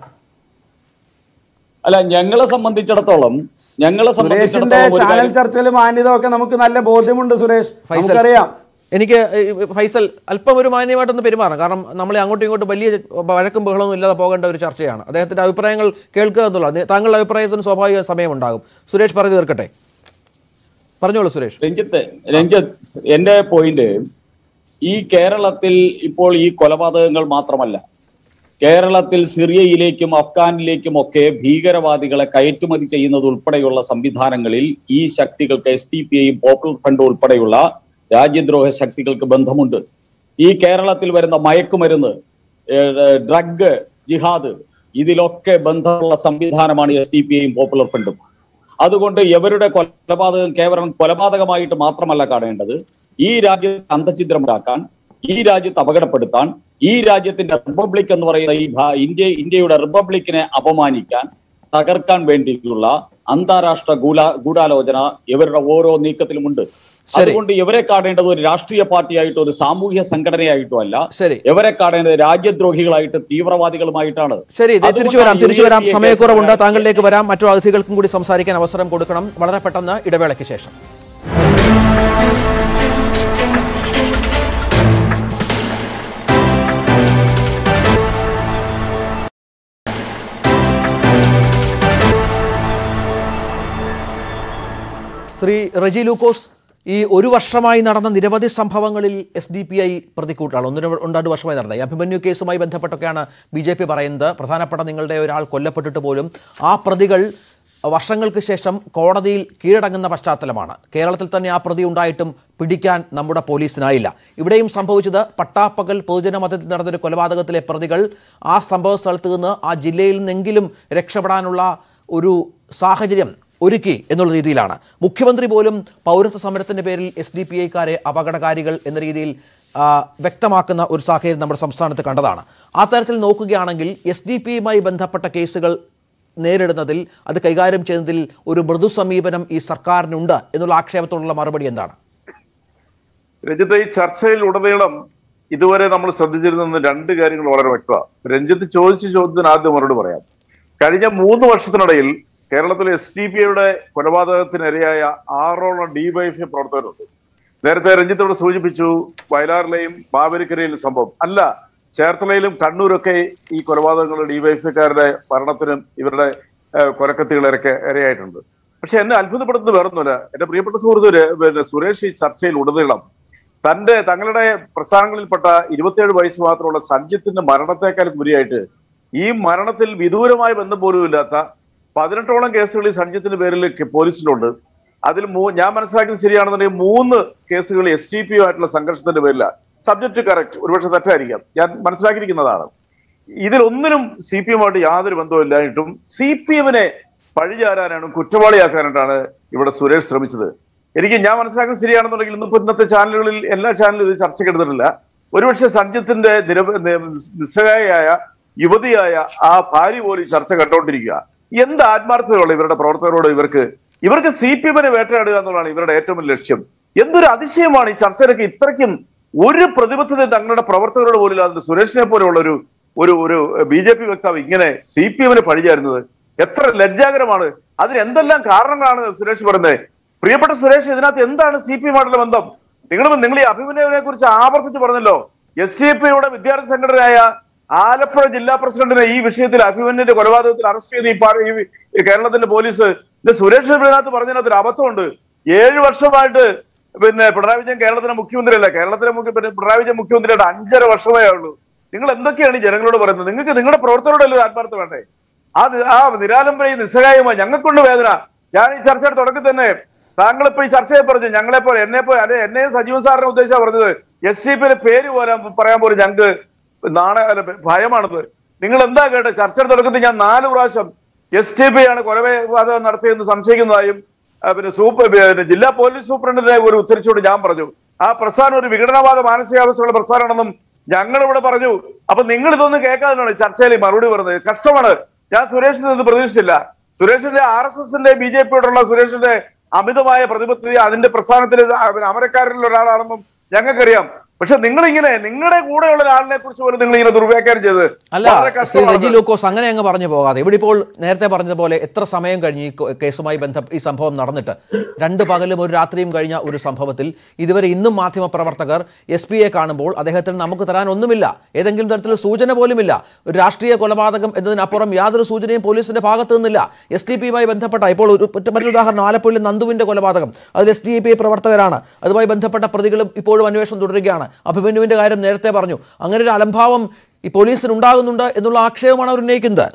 അല്ല ഞങ്ങളെ സംബന്ധിച്ചിടത്തോളം ഞങ്ങളെ സുരേഷിന്റെ സംബന്ധിച്ചിടത്തോളം ഒരു ചാനൽ കാര്യം- ചർച്ചയിൽ മാന്യത ഒക്കെ നമുക്ക് നല്ല ബോധ്യമുണ്ട് സുരേഷ് ഫൈസൽ നമുക്കറിയാം എനിക്ക് ഈ ഫൈസൽ അല്പം ഒരു മാന്യമായിട്ടൊന്ന് പെരുമാറാം കാരണം നമ്മളെ അങ്ങോട്ടും ഇങ്ങോട്ടും വലിയ വഴക്കും ബഹളമൊന്നും ഇല്ലാതെ പോകേണ്ട ഒരു ചർച്ചയാണ് അദ്ദേഹത്തിന്റെ അഭിപ്രായങ്ങൾ കേൾക്കുക എന്നുള്ളത് താങ്കളുടെ അഭിപ്രായത്തിന് സ്വാഭാവിക സമയമുണ്ടാകും സുരേഷ് പറഞ്ഞു തീർക്കട്ടെ പറഞ്ഞോളൂ സുരേഷ് രഞ്ജിത്ത് രഞ്ജിത്ത് എന്റെ പോയിന്റ് ഈ കേരളത്തിൽ ഇപ്പോൾ ഈ കൊലപാതകങ്ങൾ മാത്രമല്ല കേരളത്തിൽ സിറിയയിലേക്കും അഫ്ഗാനിലേക്കും ഒക്കെ ഭീകരവാദികളെ കയറ്റുമതി ചെയ്യുന്നത് ഉൾപ്പെടെയുള്ള സംവിധാനങ്ങളിൽ ഈ ശക്തികൾക്ക് എസ് ഡി പി ഐയും പോപ്പുലർ ഫ്രണ്ട് ഉൾപ്പെടെയുള്ള രാജ്യദ്രോഹ ശക്തികൾക്ക് ബന്ധമുണ്ട് ഈ കേരളത്തിൽ വരുന്ന മയക്കുമരുന്ന് ഏഹ്, ഡ്രഗ് ജിഹാദ് ഇതിലൊക്കെ ബന്ധമുള്ള സംവിധാനമാണ് എസ് ഡി പി ഐയും പോപ്പുലർ ഫ്രണ്ടും അതുകൊണ്ട് ഇവരുടെ കൊലപാതകം കേവലം കൊലപാതകമായിട്ട് മാത്രമല്ല കാണേണ്ടത് ഈ രാജ്യത്തെ അന്തഛിദ്രമുണ്ടാക്കാൻ ഈ രാജ്യത്ത് അപകടപ്പെടുത്താൻ ഈ രാജ്യത്തിന്റെ റിപ്പബ്ലിക് എന്ന് പറയുന്ന ഈ ഭാ- ഇന്ത്യ ഇന്ത്യയുടെ റിപ്പബ്ലിക്കിനെ അപമാനിക്കാൻ തകർക്കാൻ വേണ്ടിയിട്ടുള്ള അന്താരാഷ്ട്ര ഗൂഢ ഗൂഢാലോചന ഇവരുടെ ഓരോ നീക്കത്തിലുമുണ്ട് ശരി. അതുകൊണ്ട് ഇവരെ കാണേണ്ടത് ഒരു രാഷ്ട്രീയ പാർട്ടിയായിട്ടോ ഒരു സാമൂഹ്യ സംഘടനയായിട്ടോ അല്ല ശരി ഇവരെ കാണേണ്ടത് രാജ്യദ്രോഹികളായിട്ട് തീവ്രവാദികളുമായിട്ടാണ് ശരി ദേ തിരിച്ചു വരാം അതുകൊണ്ടാണ് തിരിച്ചു വരാം UAE സമയക്കുറവുണ്ട് കേസ് താങ്കളിലേക്ക് വരാം മറ്റു അതിഥികൾക്കും കൂടി സംസാരിക്കാൻ അവസരം കൊടുക്കണം വളരെ പെട്ടെന്ന് ഇടവേളയ്ക്ക് ശേഷം ശ്രീ റെജി ലൂക്കോസ് ഈ ഒരു വർഷമായി നടന്ന നിരവധി സംഭവങ്ങളിൽ എസ് ഡി പി ഐ പ്രതിക്കൂട്ടാണ് ഒന്നിന് ഒന്നാണ്ട് വർഷമായി നടന്നത് ഈ അഭിമന്യു കേസുമായി ബന്ധപ്പെട്ടൊക്കെയാണ് ബി ജെ പി പറയുന്നത് പ്രധാനപ്പെട്ട നിങ്ങളുടെ ഒരാൾ കൊല്ലപ്പെട്ടിട്ട് പോലും ആ പ്രതികൾ വർഷങ്ങൾക്ക് ശേഷം കോടതിയിൽ കീഴടങ്ങുന്ന പശ്ചാത്തലമാണ് കേരളത്തിൽ തന്നെ ആ പ്രതി ഉണ്ടായിട്ടും പിടിക്കാൻ നമ്മുടെ പോലീസിനായില്ല ഇവിടെയും സംഭവിച്ചത് പട്ടാപ്പകൽ പൊതുജന മധ്യത്തിൽ നടന്നൊരു കൊലപാതകത്തിലെ പ്രതികൾ ആ സംഭവ സ്ഥലത്ത് നിന്ന് ആ ജില്ലയിൽ നിന്നെങ്കിലും രക്ഷപ്പെടാനുള്ള ഒരു സാഹചര്യം ഒരുക്കി എന്നുള്ള രീതിയിലാണ് മുഖ്യമന്ത്രി പോലും പൗരത്വ സമരത്തിന്റെ പേരിൽ എസ് ഡി പി ഐക്കാരെ അപകടകാരികൾ എന്ന രീതിയിൽ ആ, വ്യക്തമാക്കുന്ന ഒരു സാഹചര്യം നമ്മുടെ സംസ്ഥാനത്ത് കണ്ടതാണ് ആ തരത്തിൽ നോക്കുകയാണെങ്കിൽ എസ് ഡി പി ഐയുമായി ബന്ധപ്പെട്ട കേസുകൾ നേരിടുന്നതിൽ അത് കൈകാര്യം ചെയ്യുന്നതിൽ ഒരു മൃദു സമീപനം ഈ സർക്കാരിനുണ്ട് എന്നുള്ള ആക്ഷേപത്തോടുള്ള മറുപടി എന്താണ് രഞ്ജിത്ത് ഈ ചർച്ചയിൽ ഉടനീളം ഇതുവരെ നമ്മൾ ശ്രദ്ധിച്ചിരുന്ന രണ്ട് കാര്യങ്ങൾ വളരെ വ്യക്തമാണ് രഞ്ജിത്ത് ചോദിച്ച ചോദ്യത്തിന് ആദ്യം മറുപടി പറയാം കഴിഞ്ഞ മൂന്ന് വർഷത്തിനിടയിൽ കേരളത്തിലെ എസ് ഡി പി ഐയുടെ കൊലപാതകത്തിനിരയായ ആറോളം ഡിവൈഎഫ്ഐ പ്രവർത്തകരുണ്ട് നേരത്തെ രഞ്ജിത്ത് ഇവിടെ സൂചിപ്പിച്ചു വയലാറിലെയും ബാബരിക്കരയിലും സംഭവം അല്ല ചേർത്തലയിലും കണ്ണൂരൊക്കെ ഈ കൊലപാതകങ്ങൾ ഡിവൈഎഫ്ഐക്കാരുടെ മരണത്തിനും ഇവരുടെ ഏഹ്, കൊലക്കത്തികളൊക്കെ ഇരയായിട്ടുണ്ട് പക്ഷെ എന്നെ അത്ഭുതപ്പെടുത്തുന്നത് വേറൊന്നുമില്ല എന്റെ പ്രിയപ്പെട്ട സുഹൃത്ത് ര- പിന്നെ സുരേഷ് ഈ ചർച്ചയിൽ ഉടനീളം തന്റെ തങ്ങളുടെ പ്രസ്ഥാനങ്ങളിൽപ്പെട്ട ഇരുപത്തിയേഴ് വയസ്സ് മാത്രമുള്ള സഞ്ജിത്തിന്റെ മരണത്തെക്കാൾ ഉപരിയായിട്ട് ഈ മരണത്തിൽ വിദൂരമായ ബന്ധം പോലും ഇല്ലാത്ത പതിനെട്ടോളം കേസുകൾ ഈ സഞ്ജിത്തിന്റെ പേരിൽ കെ- പോലീസിലുണ്ട് അതിൽ മൂ ഞാൻ മനസ്സിലാക്കിയത് ശരിയാണെന്നുണ്ടെങ്കിൽ മൂന്ന് കേസുകൾ എസ് ടി പി ആയിട്ടുള്ള സംഘർഷത്തിന്റെ പേരിലാണ് സബ്ജക്ട് കറക്റ്റ് ഒരുപക്ഷെ തെറ്റായിരിക്കാം ഞാൻ മനസ്സിലാക്കിയിരിക്കുന്നതാണ് ഇതിലൊന്നിനും സി പി എമ്മായിട്ട് യാതൊരു ബന്ധവും ഇല്ലായിട്ടും സി പി എമ്മിനെ പഴിചാരാനാണ് കുറ്റവാളിയാക്കാനായിട്ടാണ് ഇവിടെ സുരേഷ് ശ്രമിച്ചത് എനിക്ക് ഞാൻ മനസ്സിലാക്കുന്നത് ശരിയാണെന്നുണ്ടെങ്കിൽ ഇന്നിപ്പോ ഇന്നത്തെ ചാനലുകളിൽ എല്ലാ ചാനലും ഇത് ചർച്ചയ്ക്ക് എടുത്തിട്ടില്ല ഒരുപക്ഷെ സഞ്ജിത്തിന്റെ നിരവ നി- നിസ്സഹായയായ യുവതിയായ ആ ഭാര്യ പോലും ഈ ചർച്ച കണ്ടുകൊണ്ടിരിക്കുക എന്ത് ആത്മാർത്ഥതയുള്ള ഇവരുടെ പ്രവർത്തകരോട് ഇവർക്ക് ഇവർക്ക് സി പി എമ്മിനെ വേട്ടയാടുക എന്നുള്ളതാണ് ഇവരുടെ ഏറ്റവും വലിയ ലക്ഷ്യം എന്തൊരു അതിശയമാണ് ഈ ചർച്ചയിലൊക്കെ ഇത്രയ്ക്കും ഒരു പ്രതിബദ്ധത തങ്ങളുടെ പ്രവർത്തകരോട് പോലും ഇല്ലാതെ സുരേഷിനെ പോലെയുള്ള ഒരു ഒരു ഒരു ബി ജെ പി വക്താവ് ഇങ്ങനെ സി പി എമ്മിന് പഴിചാരുന്നത് എത്ര ലജ്ജാകരമാണ് അതിന് എന്തെല്ലാം കാരണങ്ങളാണ് സുരേഷ് പറയുന്നത് പ്രിയപ്പെട്ട സുരേഷ് ഇതിനകത്ത് എന്താണ് സി പി എമ്മായിട്ടുള്ള ബന്ധം നിങ്ങൾ നിങ്ങൾ ഈ അഭിമന്യുവിനെ കുറിച്ച് ആവർത്തിച്ച് പറഞ്ഞല്ലോ എസ് ഡി പി യുടെ വിദ്യാർത്ഥി സംഘടനയായ ആലപ്പുഴ ജില്ലാ പ്രസിഡന്റിനെ ഈ വിഷയത്തിൽ അഭിമന്യന്റെ കൊലപാതകത്തിൽ അറസ്റ്റ് ചെയ്ത് ഈ പാ- ഈ- ഈ കേരളത്തിന്റെ പോലീസ് ഇത് സുരേഷ് ഇതിനകത്ത് പറഞ്ഞതിനകത്ത് ഒരു അബദ്ധമുണ്ട് ഏഴു വർഷമായിട്ട് പിന്നെ പിണറായി വിജയൻ കേരളത്തിലെ മുഖ്യമന്ത്രിയല്ല കേരളത്തിലെ മുഖ്യ പിന്നെ പിണറായി വിജയൻ മുഖ്യമന്ത്രിയായിട്ട് അഞ്ചര വർഷമേ ഉള്ളൂ നിങ്ങൾ എന്തൊക്കെയാണ് ഈ ജനങ്ങളോട് പറയുന്നത് നിങ്ങൾക്ക് നിങ്ങളുടെ പ്രവർത്തകരോടല്ലേ ഒരു ആത്മാർത്ഥം വേണ്ടേ ആ നി- ആ നിരാലംബരയും നിസ്സഹായമായി ഞങ്ങൾക്കുണ്ട് വേദന ഞാൻ ഈ ചർച്ചയുടെ തുടക്കത്തിൽ തന്നെ താങ്കൾ ഇപ്പൊ ഈ ചർച്ചയെ പറഞ്ഞു ഞങ്ങളെ പോലെ എന്നെ പോലെ അല്ലെ എന്നെ സജീവൻ സാറിനെ ഉദ്ദേശിച്ചാ പറഞ്ഞത് എസ് ഡി പിയുടെ പേര് പോലും പറയാൻ പോലും ഞങ്ങൾക്ക് നാണ അല്ല ഭയമാണത് നിങ്ങൾ എന്താ കേട്ടെ ചർച്ചയുടെ തുടക്കത്തിൽ ഞാൻ നാല് പ്രാവശ്യം എസ് ടി പി ആണ് കൊലപാതകം നടത്തിയെന്ന് സംശയിക്കുന്നതായും ആ, പിന്നെ സൂപ്പർ പിന്നെ ജില്ലാ പോലീസ് സൂപ്രണ്ടിനെ ഒരു ഉത്തരിച്ചുകൊണ്ട് ഞാൻ പറഞ്ഞു ആ പ്രസ്ഥാനം ഒരു വിഘടനവാദ മാനസികാവസ്ഥയുള്ള പ്രസ്ഥാനമാണെന്നും ഞങ്ങൾ ഇവിടെ പറഞ്ഞു അപ്പൊ നിങ്ങൾ ഇതൊന്നും കേൾക്കാതെയാണ് ചർച്ചയിൽ ഈ മറുപടി പറഞ്ഞത് കഷ്ടമാണ് ഞാൻ സുരേഷിൽ നിന്ന് പ്രതീക്ഷിച്ചില്ല സുരേഷിന്റെ ആർ എസ് എസിന്റെ ബി ജെ പിയോടുള്ള സുരേഷിന്റെ അമിതമായ പ്രതിബദ്ധത അതിന്റെ പ്രസ്ഥാനത്തിൽ അമരക്കാരിൽ ഒരാളാണെന്നും ഞങ്ങൾക്കറിയാം പക്ഷെ നിങ്ങളിങ്ങനെ നിങ്ങളുടെ കൂടെയുള്ള ഒരാളിനെ കുറിച്ച് പോലും നിങ്ങൾ ഇങ്ങനെ ദുർവ്യാഖ്യാനം ചെയ്ത് അല്ല വളരെ ശ്രീ കഷ്ടമാണ് റെജി ലൂക്കോസ് അങ്ങനെ അങ്ങ് പറഞ്ഞു പോകാതെ ഇവിടെ ഇപ്പോൾ നേരത്തെ പറഞ്ഞതുപോലെ എത്ര സമയം കഴിഞ്ഞ് ഈ കൊ- കേസുമായി ബന്ധം ഈ സംഭവം നടന്നിട്ട് രണ്ട് പകലും ഒരു രാത്രിയും കഴിഞ്ഞ ഒരു സംഭവത്തിൽ ഇതുവരെ ഇന്നും മാധ്യമപ്രവർത്തകർ എസ് പിയെ കാണുമ്പോൾ അദ്ദേഹത്തിന് നമുക്ക് തരാൻ ഒന്നുമില്ല ഏതെങ്കിലും തരത്തിൽ സൂചന പോലുമില്ല ഒരു രാഷ്ട്രീയ കൊലപാതകം എന്നതിനപ്പുറം യാതൊരു സൂചനയും പോലീസിന്റെ ഭാഗത്തു നിന്നില്ല എസ് ടി പിയുമായി ബന്ധപ്പെട്ട ഇപ്പോൾ ഒരു മറ്റ് മറ്റൊരു ഉദാഹരണം ആലപ്പുഴയിൽ നന്ദുവിന്റെ കൊലപാതകം അത് എസ് ഡി പി പ്രവർത്തകരാണ് അതുമായി ബന്ധപ്പെട്ട പ്രതികളും ഇപ്പോഴും അന്വേഷണം തുടരുകയാണ് അഭിമന്യുവിന്റെ കാര്യം നേരത്തെ പറഞ്ഞു അങ്ങനെ ഒരു അലംഭാവം ഈ പോലീസിന് ഉണ്ടാകുന്നുണ്ട് എന്നുള്ള ആക്ഷേപമാണ് അവർ ഉന്നയിക്കുന്നത്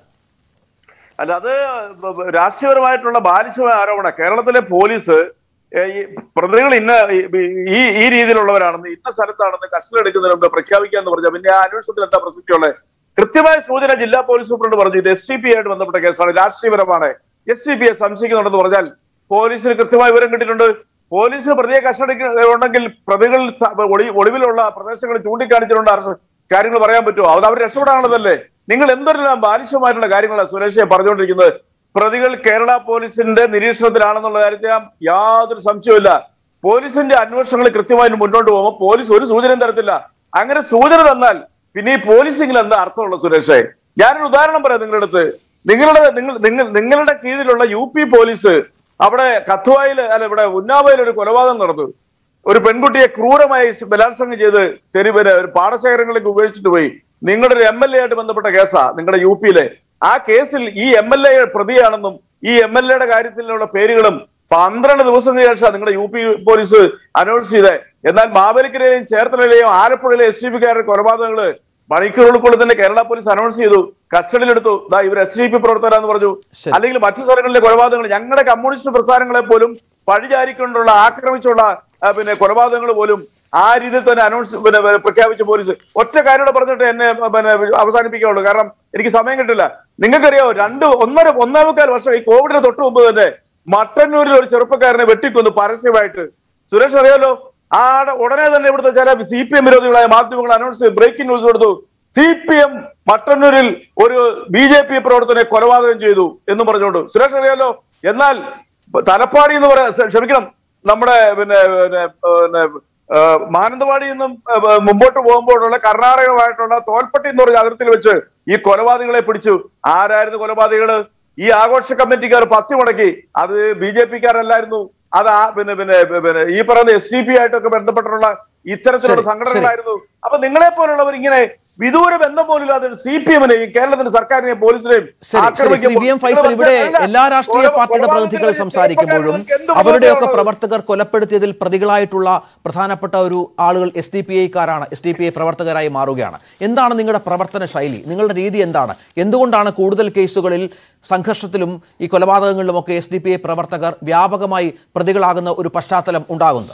അല്ല അത് ബ- ബ- രാഷ്ട്രീയപരമായിട്ടുള്ള ബാലിശമായ ആരോപണം കേരളത്തിലെ പോലീസ് ഏ, ഈ പ്രതികൾ ഇന്ന ഈ- ഈ ഈ രീതിയിലുള്ളവരാണെന്ന് ഇന്ന സ്ഥലത്താണെന്ന് കസ്റ്റഡിയെടുക്കുന്നതിന് മുമ്പ് പ്രഖ്യാപിക്കാന്ന് പറഞ്ഞാൽ പിന്നെ ആ അന്വേഷണത്തിൽ എന്താ പ്രസക്തിയുള്ളത് കൃത്യമായ സൂചന ജില്ലാ പോലീസ് സൂപ്രണ്ട് പറഞ്ഞു ഇത് എസ് ടി പി ആയിട്ട് ബന്ധപ്പെട്ട കേസാണ് രാഷ്ട്രീയപരമാണ് എസ് ടി പിയെ സംശയിക്കുന്നുണ്ടെന്ന് പറഞ്ഞാൽ പോലീസിന് കൃത്യമായ വിവരം കിട്ടിയിട്ടുണ്ട് പോലീസിന് പ്രതിയെ കസ്റ്റഡി ഉണ്ടെങ്കിൽ പ്രതികൾ ത- ഒളി- ഒളിവിലുള്ള പ്രദേശങ്ങൾ ചൂണ്ടിക്കാണിച്ചിട്ടുണ്ട് അറസ്റ്റ് കാര്യങ്ങൾ പറയാൻ പറ്റുമോ അത് അവർ രക്ഷപ്പെടാനുള്ളതല്ലേ നിങ്ങൾ എന്തെല്ലാം ബാലിശമായിട്ടുള്ള കാര്യങ്ങളാണ് സുരേഷെ പറഞ്ഞുകൊണ്ടിരിക്കുന്നത് പ്രതികൾ കേരള പോലീസിന്റെ നിരീക്ഷണത്തിലാണെന്നുള്ള കാര്യത്തിൽ ഞാൻ യാതൊരു സംശയവുമില്ല പോലീസിന്റെ അന്വേഷണങ്ങൾ കൃത്യമായി മുന്നോട്ട് പോകുമ്പോൾ പോലീസ് ഒരു സൂചനയും തരത്തില്ല അങ്ങനെ സൂചന തന്നാൽ പിന്നെ ഈ പോലീസിംഗിൽ എന്താ അർത്ഥമുള്ള സുരേഷെ ഞാനൊരു ഉദാഹരണം പറയാം നിങ്ങളുടെ അടുത്ത് നിങ്ങളുടെ നിങ്ങൾ നിങ്ങൾ നിങ്ങളുടെ കീഴിലുള്ള യു പി പോലീസ് അവിടെ കത്തുവായിൽ അല്ല ഇവിടെ ഉന്നാവയിൽ ഒരു കൊലപാതകം നടന്നു ഒരു പെൺകുട്ടിയെ ക്രൂരമായി ബലാത്സംഗം ചെയ്ത് തെരുവിന് ഒരു പാടശേഖരങ്ങളിലേക്ക് ഉപേക്ഷിച്ചിട്ട് പോയി നിങ്ങളുടെ ഒരു എം എൽ എ ആയിട്ട് ബന്ധപ്പെട്ട കേസാ നിങ്ങളുടെ യു പിയിലെ ആ കേസിൽ ഈ എം എൽ എ പ്രതിയാണെന്നും ഈ എം എൽ എയുടെ കാര്യത്തിലുള്ള പേരുകളും പന്ത്രണ്ട് ദിവസത്തിന് ശേഷം നിങ്ങളുടെ യു പി പോലീസ് അനൗൺസ് ചെയ്തേ എന്നാൽ മാവേലിക്കരയിലെയും ചേർത്തലയിലെയും ആലപ്പുഴയിലെ എസ് ഡി പിക്കാരുടെ കൊലപാതകങ്ങള് മണിക്കൂറുകൾക്കുള്ളിൽ തന്നെ കേരള പോലീസ് അനൗൺസ് ചെയ്തു കസ്റ്റഡിയിലെടുത്തു ദാ ഇവർ എസ് ഡി പി പ്രവർത്തകരാന്ന് പറഞ്ഞു ശരി. അല്ലെങ്കിൽ മറ്റു സ്ഥലങ്ങളിലെ കൊലപാതകങ്ങൾ ഞങ്ങളുടെ കമ്മ്യൂണിസ്റ്റ് പ്രസ്ഥാനങ്ങളെ പോലും പഴിചാരിക്കൊണ്ടുള്ള ആക്രമിച്ചുള്ള ആ, പിന്നെ കൊലപാതകങ്ങൾ പോലും ആ രീതിയിൽ തന്നെ അനൗൺസ് പിന്നെ പിന്നെ പ്രഖ്യാപിച്ച പോലീസ് ഒറ്റ കാര്യം കൂടെ പറഞ്ഞിട്ട് എന്നെ പിന്നെ അവസാനിപ്പിക്കാവുള്ളൂ കാരണം എനിക്ക് സമയം കിട്ടില്ല നിങ്ങൾക്കറിയാവോ രണ്ട് ഒന്നര ഒന്നേമുക്കാൽ വർഷം ഈ കോവിഡിന് തൊട്ട് മുമ്പ് തന്നെ മട്ടന്നൂരിൽ ഒരു ചെറുപ്പക്കാരനെ വെട്ടിക്കൊന്നു പരസ്യമായിട്ട് സുരേഷ് അറിയാലോ ആ ഉടനെ തന്നെ ഇവിടുത്തെ ചില സി പി എം വിരോധികളായ മാധ്യമങ്ങൾ അനൗൺസ് ചെയ്ത് ബ്രേക്കിംഗ് ന്യൂസ് കൊടുത്തു സി പി എം മട്ടന്നൂരിൽ ഒരു ബി ജെ പി പ്രവർത്തനെ കൊലപാതകം ചെയ്തു എന്ന് പറഞ്ഞുകൊണ്ട് സുരേഷ് അറിയാലോ എന്നാൽ തലപ്പാടി എന്ന് പറയാ ക്ഷമിക്കണം നമ്മുടെ പിന്നെ പിന്നെ പിന്നെ ആ, മാനന്തവാടിയിൽ നിന്നും ആ, മുമ്പോട്ട് പോകുമ്പോഴുള്ള കർണാടകമായിട്ടുള്ള തോൽപ്പട്ടി എന്ന് പറഞ്ഞ അതിർത്തിയിൽ വെച്ച് ഈ കൊലപാതകളെ പിടിച്ചു ആരായിരുന്നു കൊലപാതകള് ഈ ആഘോഷ കമ്മിറ്റിക്കാർ പത്തി മുടക്കി അത് ബി ജെ പിക്കാരല്ലായിരുന്നു അത് ആ പിന്നെ പിന്നെ പിന്നെ ഈ പറയുന്ന എസ് ഡി പി ആയിട്ടൊക്കെ ബന്ധപ്പെട്ടിട്ടുള്ള ഇത്തരത്തിലുള്ള ശരി, സംഘടനകളായിരുന്നു അപ്പൊ നിങ്ങളെ പോലുള്ളവർ ഇങ്ങനെ വിദൂര ബന്ധം പോലില്ലാതെ സി പി എമ്മിനെയും കേരളത്തിന്റെ സർക്കാരിനെയും പോലീസിനെയും ശരി ശരി ശ്രീ വി എം ഫൈസൽ ഇവിടെ എല്ലാ രാഷ്ട്രീയ പാർട്ടിയുടെ പ്രതിനിധികൾ സംസാരിക്കുമ്പോഴും അവരുടെയൊക്കെ പ്രവർത്തകർ കൊലപ്പെടുത്തിയതിൽ പ്രതികളായിട്ടുള്ള പ്രധാനപ്പെട്ട ഒരു ആളുകൾ എസ് ഡി പി ഐക്കാരാണ് എസ് ഡി പി ഐ പ്രവർത്തകരായി മാറുകയാണ് എന്താണ് നിങ്ങളുടെ പ്രവർത്തന ശൈലി നിങ്ങളുടെ രീതി എന്താണ് എന്തുകൊണ്ടാണ് കൂടുതൽ കേസുകളിൽ സംഘർഷത്തിലും ഈ കൊലപാതകങ്ങളിലുമൊക്കെ എസ് ഡി പി ഐ പ്രവർത്തകർ വ്യാപകമായി പ്രതികളാകുന്ന ഒരു പശ്ചാത്തലം ഉണ്ടാകുന്നത്